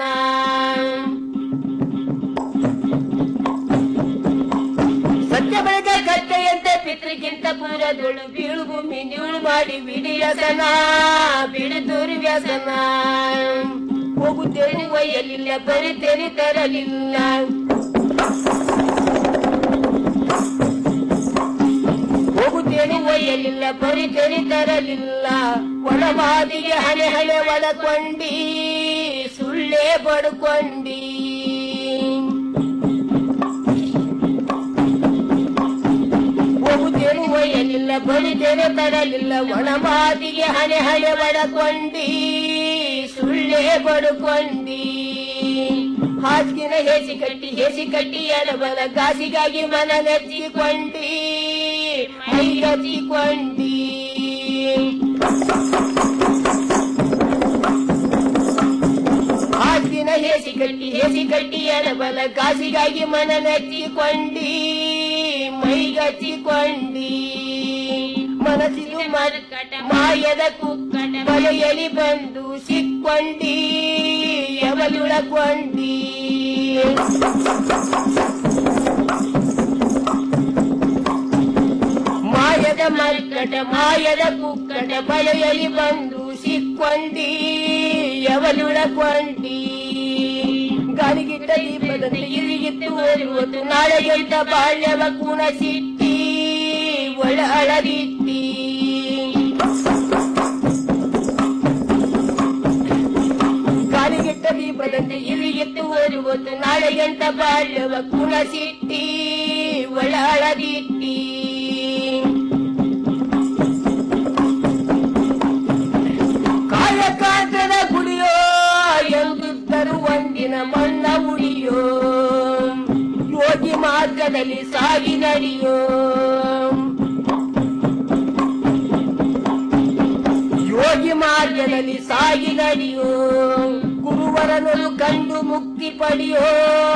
ಸತ್ಯ ಬೆಳಗ ಕತ್ತೆಯಂತೆ ಪಿತೃಗಿಂತ ಪೂರದಳು ಬೀಳು ಭೂಮಿ ನಿವಳು ಮಾಡಿ ಬಿಡಿ ವ್ಯಸನ ಬಿಡು ದೂರಿ ವ್ಯಸನ ಹೋಗುತ್ತೇನೆ ಒಯ್ಯಲಿಲ್ಲ ಬರಿತೇನೆ ತರಲಿಲ್ಲ ಹೋಗುತ್ತೇನೆ ಒಯ್ಯಲಿಲ್ಲ ಬರಿತೇನೆ ತರಲಿಲ್ಲ ಒಳವಾದಿಗೆ ಹಣೆ ಹಣೆ ಒಳಕೊಂಡಿ ಸುಳ್ಳೇ ಬಡ್ಕೊಂಡಿ ಹೋಗುತ್ತೇನೆ ಒಯ್ಯಲಿಲ್ಲ ಬರಿತೇನೆ ತರಲಿಲ್ಲ ಒಣಮಾದಿಗೆ ಹಣೆ ಹಣೆ ಒಳಕೊಂಡಿ ಸುಳ್ಳೇ ಬಡ್ಕೊಂಡಿ ಹಾಸಿಗೆನ ಹೇಸಿ ಕಟ್ಟಿ ಹೇಸಿ ಕಟ್ಟಿ ಅಲಬಲ ಗಾಸಿಗಾಗಿ ಮನ ನೆಚ್ಚಿಕೊಂಡಿ ಮೈ ಗಚ್ಚಿಕೊಂಡಿ ಹಾಸಿನ ಹೇಸಿ ಕಟ್ಟಿ ಹೇಸಿ ಕಟ್ಟಿ ಅಲಬಲ ಗಾಸಿಗಾಗಿ ಮನ ನೆಚ್ಚಿಕೊಂಡಿ ಮೈ ಗಚ್ಚಿಕೊಂಡಿ ಮನಸ್ಸಿದು ಮರ್ಕಟ ಮಾಯದ ಕುಕ್ಕಟ ಬಲೆಯಲಿ ಬಂದು ಸಿಕ್ಕೊಂಡಿ ಎವಲುಳಕೊಂಡಿ ಮಾಯದ ಮರ್ಕಟ ಮಾಯದ ಕುಕ್ಕಟ ಬಲೆಯಲಿ ಬಂದು ಸಿಕ್ಕೊಂಡಿ ಎವಲುಳಕೊಂಡಿ ಗಾಳಿಗಿಟ್ಟ ದೀಪದಂತೆ ಇರಿಗಿತ್ತು ಓದುವುದು ನಾಳೆ ಎಂತ ಬಾಳ್ಯವ ಕುಣ ಸಿಟ್ಟಿ ಒಳ ಅಳದಿಟ್ಟಿ ಗಾಳಿಗಿಟ್ಟ ದೀಪದಂತೆ ಇರಿಗಿತ್ತು ಓದುವುದು ನಾಳೆ ಎಂತ ಬಾಳ್ಯವ ಕುಣ ಸಿಟ್ಟಿ ಒಳ ಅಳದಿಟ್ಟಿ ಕಾಯಕಾಂತದ ಗುಡಿಯೋ ಎಂದಿದ್ದರು ಒಂದಿನ ಮಣ್ಣ ಉಳಿಯೋ ಯೋಗಿ ಮಾರ್ಗದಲ್ಲಿ ಸಾಗಿ ನಡೆಯೋ ಯೋಗಿ ಮಾರ್ಗದಲ್ಲಿ ಸಾಗಿ ನಡೆಯೋ ಗುರುವರನನ್ನು ಕಂಡು ಮುಕ್ತಿ ಪಡೆಯೋ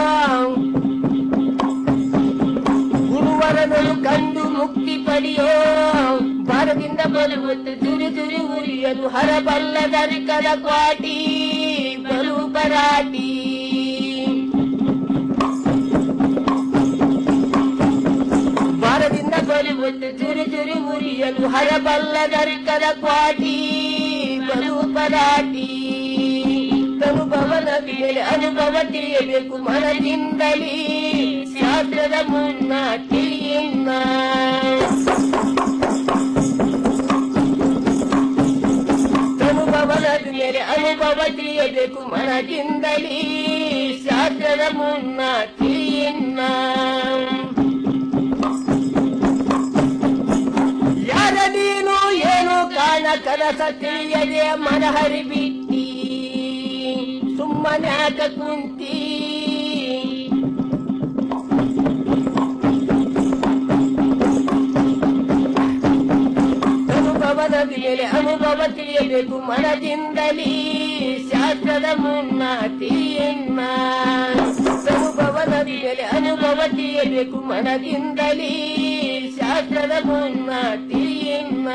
ಗುರುವರನನ್ನು ಕಂಡು ಮುಕ್ತಿ ಪಡೆಯೋ ಭಾರದಿಂದ ಬರುವುದು ದುರಿ ದುರಿ ಉರಿಯದು ಹರಬಲ್ಲದ ಕದ ಕ್ವಾಟಿ ಬಲು ಪರಾಟಿ ಭಾರದಿಂದ ಬರುವುದು ದುರಿ ದುರಿ ಉರಿಯಲು ಹರಬಲ್ಲದ ಕದ ಕ್ವಾಟಿ ಬಲು ಪರಾಟಿ ಅನುಭವದ ಮೇಲೆ ಅನುಭವ ತಿಳಿಯಬೇಕು ಮನದಿಂದಲೇ ಶಾಸ್ತ್ರದ ಮುನ್ನ ತಿಳಿಯಿನ್ನ ಅನುಭವದ ಮೇಲೆ ಅನುಭವ ತಿಳಿಯಬೇಕು ಮನದಿಂದಲೇ ಶಾಸ್ತ್ರದ ಮುನ್ನ ತಿಳಿಯಿನ್ನ ಯಾರ ನೀನು ಏನು ಕಾಣ ಕನಸ ತಿಳಿಯದೆ ಮನ ಹರಿಬಿಟ್ಟಿ ಸುಮ್ಮನೆ ಆಕ ಕುಂತಿ ಅನುಭವದ ಮೇಲೆ ಅನುಭವ ತಿಳಿಯಬೇಕು ಮನದಿಂದಲೇ ಶಾಸ್ತ್ರದ ಮುನ್ನ ತಿಳಿಯನ್ನ ಅನುಭವದ ಮೇಲೆ ಅನುಭವ ತಿಳಿಯಬೇಕು ಮನದಿಂದಲೇ ಶಾಸ್ತ್ರದ ಮುನ್ನ ತಿಳಿಯನ್ನ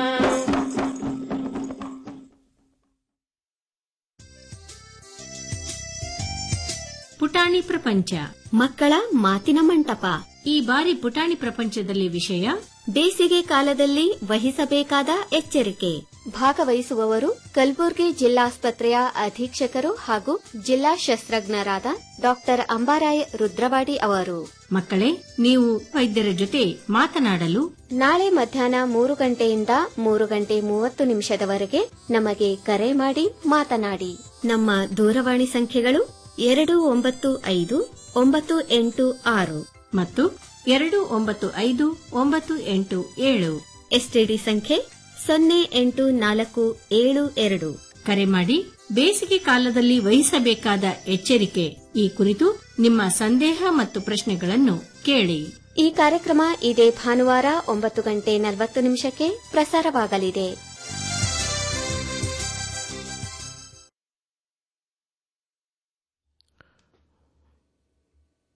ಪುಟಾಣಿ ಪ್ರಪಂಚ ಮಕ್ಕಳ ಮಾತಿನ ಮಂಟಪ ಈ ಬಾರಿ ಪುಟಾಣಿ ಪ್ರಪಂಚದಲ್ಲಿ ವಿಷಯ ಬೇಸಿಗೆ ಕಾಲದಲ್ಲಿ ವಹಿಸಬೇಕಾದ ಎಚ್ಚರಿಕೆ ಭಾಗವಹಿಸುವವರು ಕಲಬುರಗಿ ಜಿಲ್ಲಾಸ್ಪತ್ರೆಯ ಅಧೀಕ್ಷಕರು ಹಾಗೂ ಜಿಲ್ಲಾ ಶಸ್ತ್ರಜ್ಞರಾದ ಡಾಕ್ಟರ್ ಅಂಬಾರಾಯ್ ರುದ್ರವಾಡಿ ಅವರು ಮಕ್ಕಳೇ ನೀವು ವೈದ್ಯರ ಜೊತೆ ಮಾತನಾಡಲು ನಾಳೆ ಮಧ್ಯಾಹ್ನ ಮೂರು ಗಂಟೆಯಿಂದ ಮೂರು ಗಂಟೆ ಮೂವತ್ತು ನಿಮಿಷದವರೆಗೆ ನಮಗೆ ಕರೆ ಮಾಡಿ ಮಾತನಾಡಿ ನಮ್ಮ ದೂರವಾಣಿ ಸಂಖ್ಯೆಗಳು ಎರಡು ಒಂಬತ್ತು ಐದು ಒಂಬತ್ತು ಎಂಟು ಆರು ಮತ್ತು ಎರಡು ಒಂಬತ್ತು ಐದು ಒಂಬತ್ತು ಎಂಟು ಏಳು ಎಸ್ಟಿಡಿ ಸಂಖ್ಯೆ ಸೊನ್ನೆ ಎಂಟು ನಾಲ್ಕು ಏಳು ಎರಡು ಕರೆ ಮಾಡಿ ಬೇಸಿಗೆ ಕಾಲದಲ್ಲಿ ವಹಿಸಬೇಕಾದ ಎಚ್ಚರಿಕೆ ಈ ಕುರಿತು ನಿಮ್ಮ ಸಂದೇಹ ಮತ್ತು ಪ್ರಶ್ನೆಗಳನ್ನು ಕೇಳಿ ಈ ಕಾರ್ಯಕ್ರಮ ಇದೇ ಭಾನುವಾರ ಒಂಬತ್ತು ಗಂಟೆ ನಲವತ್ತು ನಿಮಿಷಕ್ಕೆ ಪ್ರಸಾರವಾಗಲಿದೆ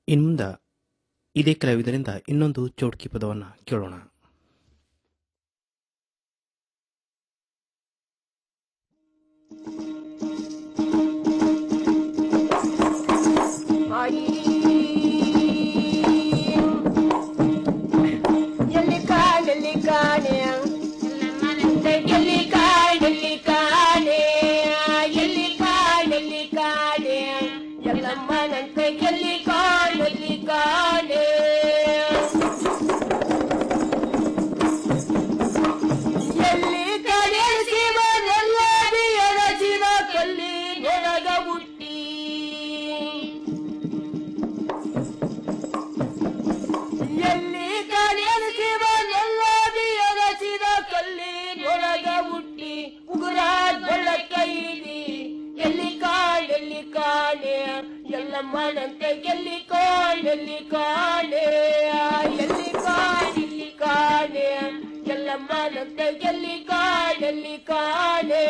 ಇನ್ಮುಂದ ಇದೇ ಕಲಾವಿದರಿಂದ ಇನ್ನೊಂದು ಚೌಡ್ಕಿ ಪದವನ್ನು ಕೇಳೋಣ ಎಲ್ಲಿ ಕಾಣೆಲ್ಲಿ ಕಾಣೆ ಎಲ್ಲಿ ಕಾಣೆಲ್ಲಿ ಕಾಣೆ ಎಲ್ಲಿ ಕಾಣೆಲ್ಲಿ ಕಾಣೆ ಎಲ್ಲಮ್ಮನಂತೆ ಎಲ್ಲಿ ಕಾಣೆಲ್ಲಿ ಕಾಣೆ ಎಲ್ಲಿ ಕಾಣೆ ಶಿವನೆಲ್ಲಾಡಿ ಎಳಸಿದ ಕಲ್ಲಿ ನೊಳಗ ಹುಟ್ಟಿ ಎಲ್ಲಿ ಕಾಣೆನ ಶಿವನೆಲ್ಲಾಡಿ ಎಳಸಿದ ಕಲ್ಲಿ ನೊಳಗ ಹುಟ್ಟಿ ಉಗುರ ಬೆಳಕೈದಿ ಎಲ್ಲಿ ಕಾಣೆಲ್ಲಿ ಕಾಣೆ ಎಲ್ಲಮ್ಮನಂತೆ ಎಲ್ಲಿ ಕಾಣೆಲ್ಲಿ ಕಾಣೆ ಎಲ್ಲಿ ಕಾಣೆಲ್ಲಿ ಕಾಣೆ ಎಲ್ಲಮ್ಮನಂತೆ ಎಲ್ಲಿ ಕಾಣೆಲ್ಲಿ ಕಾಣೆ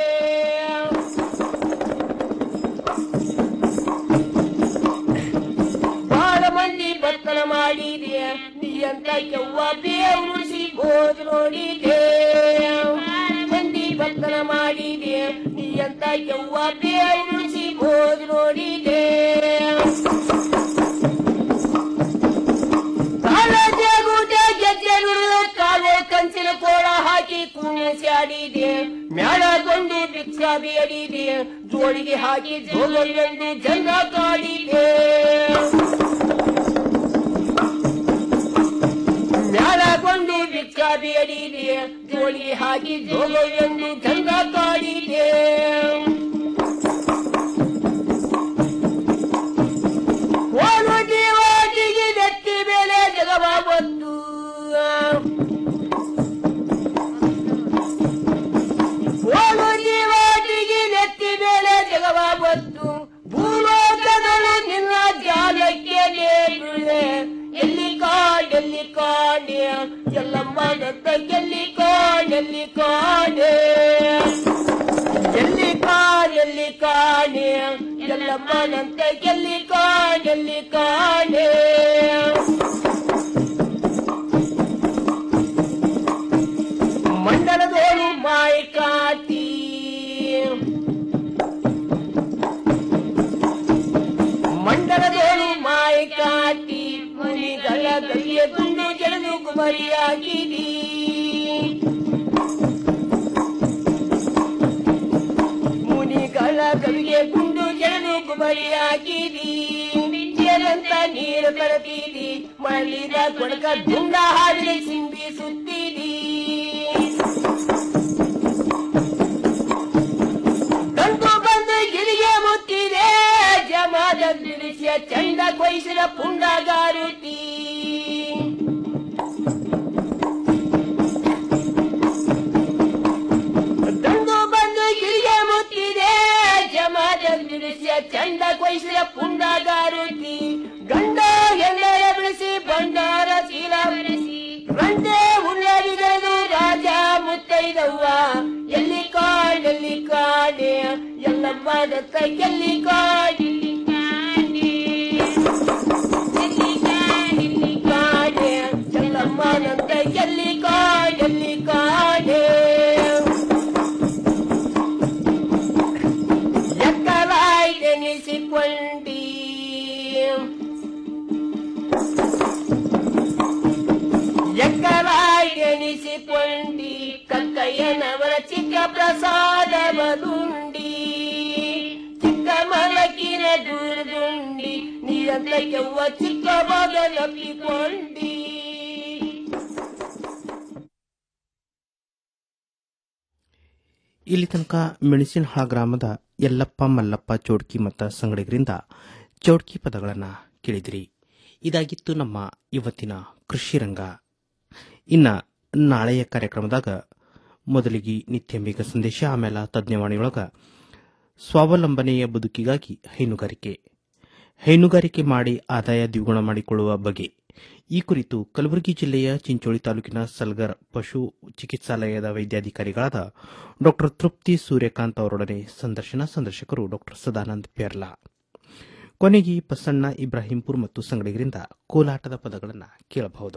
ಬಹಳ ಮಂದಿ ಬರ್ತನ ಮಾಡಿದೆ ನೀ ಅಂತ ಕೆವ್ವ ಬೇವುಳಿಸಿ ಹೋದ್ ನೋಡಿದೆ ಮಂದಿ ಬರ್ತನ ಮಾಡಿದೆ ನೀ ಅಂತ ಕೆವ್ವ ಬೇವುಳಿಸಿ ಹೋದ್ ನೋಡಿದೆ ಕಾಲಜೆ ಗೂಟೆ ಗೆಜ್ಜೆ ನುಡಿದು ಕಾಲೇ ಕಂಚಿನ ಕೋಳ ಹಾಕಿ ಕುಣಿಸಾಡಿದೆ ಮ್ಯಾಳಗೊಂಡು ಭಿಕ್ಷಾ ಬೇಡಿದೆ ಜೋಳಿಗೆ ಹಾಕಿ ಜೋಲೊಂದು ಜನ ಕಾಡಿದೆ ಮ್ಯಾಳಗೊಂಡು ಭಿಕ್ಷಾ ಬೇಡಿದೆ ಜೋಳಿಗೆ ಹಾಕಿ ಜೋಲೊಂದು ಜನ ಕಾಡಿದೆ ಓಲು ಜೀವಾಟಿಗೆ ನೆತ್ತಿ ಮೇಲೆ ಜಗವ ಬಂದು ಓಲು ಜೀವಾಟಿಗೆ ನೆತ್ತಿ ಮೇಲೆ ಜಗವ ಬಂದು ಭೂಲೋಕಗಳು ನಿನ್ನ ಜಾಲಕ್ಕೆ ನೇರುಳೆ ಎಲ್ಲಿ ಕಾಣೆಲ್ಲಿ ಕಾಣೆ ಎಲ್ಲಮ್ಮ ದತ್ತ ಎಲ್ಲಿ ಕಾಣೆಲ್ಲಿ ಕಾಣೆ ಎಲ್ಲಿ ಕಾಣೆಲ್ಲಿ ಕಾಣೆ ಎಲ್ಲಮ್ಮನಂತೆ ಎಲ್ಲಿ ಕಾಣೆಲ್ಲಿ ಕಾಣೆ ಮಂಡಲದೋಳು ಮಾಯ ಕಾಟಿ ಮಂಡಲದೋಳು ಮಾಯ ಕಾಟಿ ಮುನಿಗಳ ಕೈಯ ತುಂಡು ಕೆಳೆದು ಕುಮರಿಯಾಗಿದಿ ಮುನಿಗಳ ಕವಿಗೆ ಗುಂಡು ಕೆಳೆದು ಕುಮರಿಯಾಗಿದಿ ನಿಂಜರಂತ ನೀರು ಕರತೀರಿ ಮಳಿದ ಕೊಡಕ ದುಂಡ ಹಾಡಿ ಸಿಂಬಿ ಸುತ್ತಿದಿ ಗಂಟು ಬಂದು ಗಿಳಿಗೆ ಮುತ್ತಿದೆ ಜಮಾದ ತಿಳಿಸಿಯ ಚಂದ ಕೊಯ್ಸಿದ ಪುಂಡಗಾರುತಿ ದಂಡು ಬಂದು ಗಿಳಿಗೆ ಮುತ್ತಿದೆ ಜಮಾದ ತಿಳಿಸಿಯ ಚಂದ ಕೊಯ್ಸಿದ ಪುಂಡಗಾರುತಿ ಗಂಡ ಎಲ್ಲರ ಬೆಳೆಸಿ ಬಂಡಾರ ಚೀಲ ಬೆಳೆಸಿ ರಂಡೆ ಉಳ್ಳರಿಗದು ರಾಜ ಮುತ್ತೈದವ್ವ ಎಲ್ಲಿ ಕಾಣೆಲ್ಲಿ ಕಾಣೆ ಎಲ್ಲಮ್ಮ ದತ್ತ ಎಲ್ಲಿ ಕಾಣೆಲ್ಲಿ ಕಾಣೆ ಎಲ್ಲಿ ಕಾಣೆಲ್ಲಿ ಕಾಣೆ ಎಲ್ಲಮ್ಮ ದತ್ತ ಎಲ್ಲಿ ಕಾಣೆಲ್ಲಿ ಕಾಣೆ ಎಕ್ಕಲಾಯ್ ನೆನೆಸಿಕೊಂಡಿ ಎಕ್ಕಲಾಯ್ ಎನಿಸಿಕೊಂಡಿ ಕಕ್ಕಯ್ಯನವರ ಚಿಕ್ಕ ಪ್ರಸಾದ ಬದುಂಡಿ ಚಿಕ್ಕ ಮಲಕಿನ ದೂರದುಂಡಿ ನೀರಂತ ಕೆವ್ವ ಚಿಕ್ಕ ಬದಲಪ್ಪಿಕೊಂಡಿ ಇಲ್ಲಿ ತನಕ ಮೆಣಸಿನಹಾಳ ಗ್ರಾಮದ ಯಲ್ಲಪ್ಪ ಮಲ್ಲಪ್ಪ ಚೌಡ್ಕಿ ಮತ್ತು ಸಂಗಡಿಗರಿಂದ ಚೌಡ್ಕಿ ಪದಗಳನ್ನು ಕೇಳಿದಿರಿ ಇದಾಗಿತ್ತು ನಮ್ಮ ಇವತ್ತಿನ ಕೃಷಿ ರಂಗ ಇನ್ನ ನಾಳೆಯ ಕಾರ್ಯಕ್ರಮದಾಗ ಮೊದಲಿಗೆ ನಿತ್ಯ ಮೇಘ ಸಂದೇಶ ಆಮೇಲೆ ತಜ್ಞವಾಣಿಯೊಳಗ ಸ್ವಾವಲಂಬನೆಯ ಬದುಕಿಗಾಗಿ ಹೈನುಗಾರಿಕೆ ಹೈನುಗಾರಿಕೆ ಮಾಡಿ ಆದಾಯ ದ್ವಿಗುಣ ಮಾಡಿಕೊಳ್ಳುವ ಬಗೆ ಈ ಕುರಿತು ಕಲಬುರಗಿ ಜಿಲ್ಲೆಯ ಚಿಂಚೋಳಿ ತಾಲೂಕಿನ ಸಲ್ಗರ್ ಪಶು ಚಿಕಿತ್ಸಾಲಯದ ವೈದ್ಯಾಧಿಕಾರಿಗಳಾದ ಡಾಕ್ಟರ್ ತೃಪ್ತಿ ಸೂರ್ಯಕಾಂತ್ ಅವರೊಡನೆ ಸಂದರ್ಶನ ಸಂದರ್ಶಕರು ಡಾಕ್ಟರ್ ಸದಾನಂದ್ ಪೇರ್ಲಾ ಕೊನೆಗೆ ಬಸಣ್ಣ ಇಬ್ರಾಹಿಂಪುರ್ ಮತ್ತು ಸಂಗಡಿಗರಿಂದ ಕೋಲಾಟದ ಪದಗಳನ್ನು ಕೇಳಬಹುದು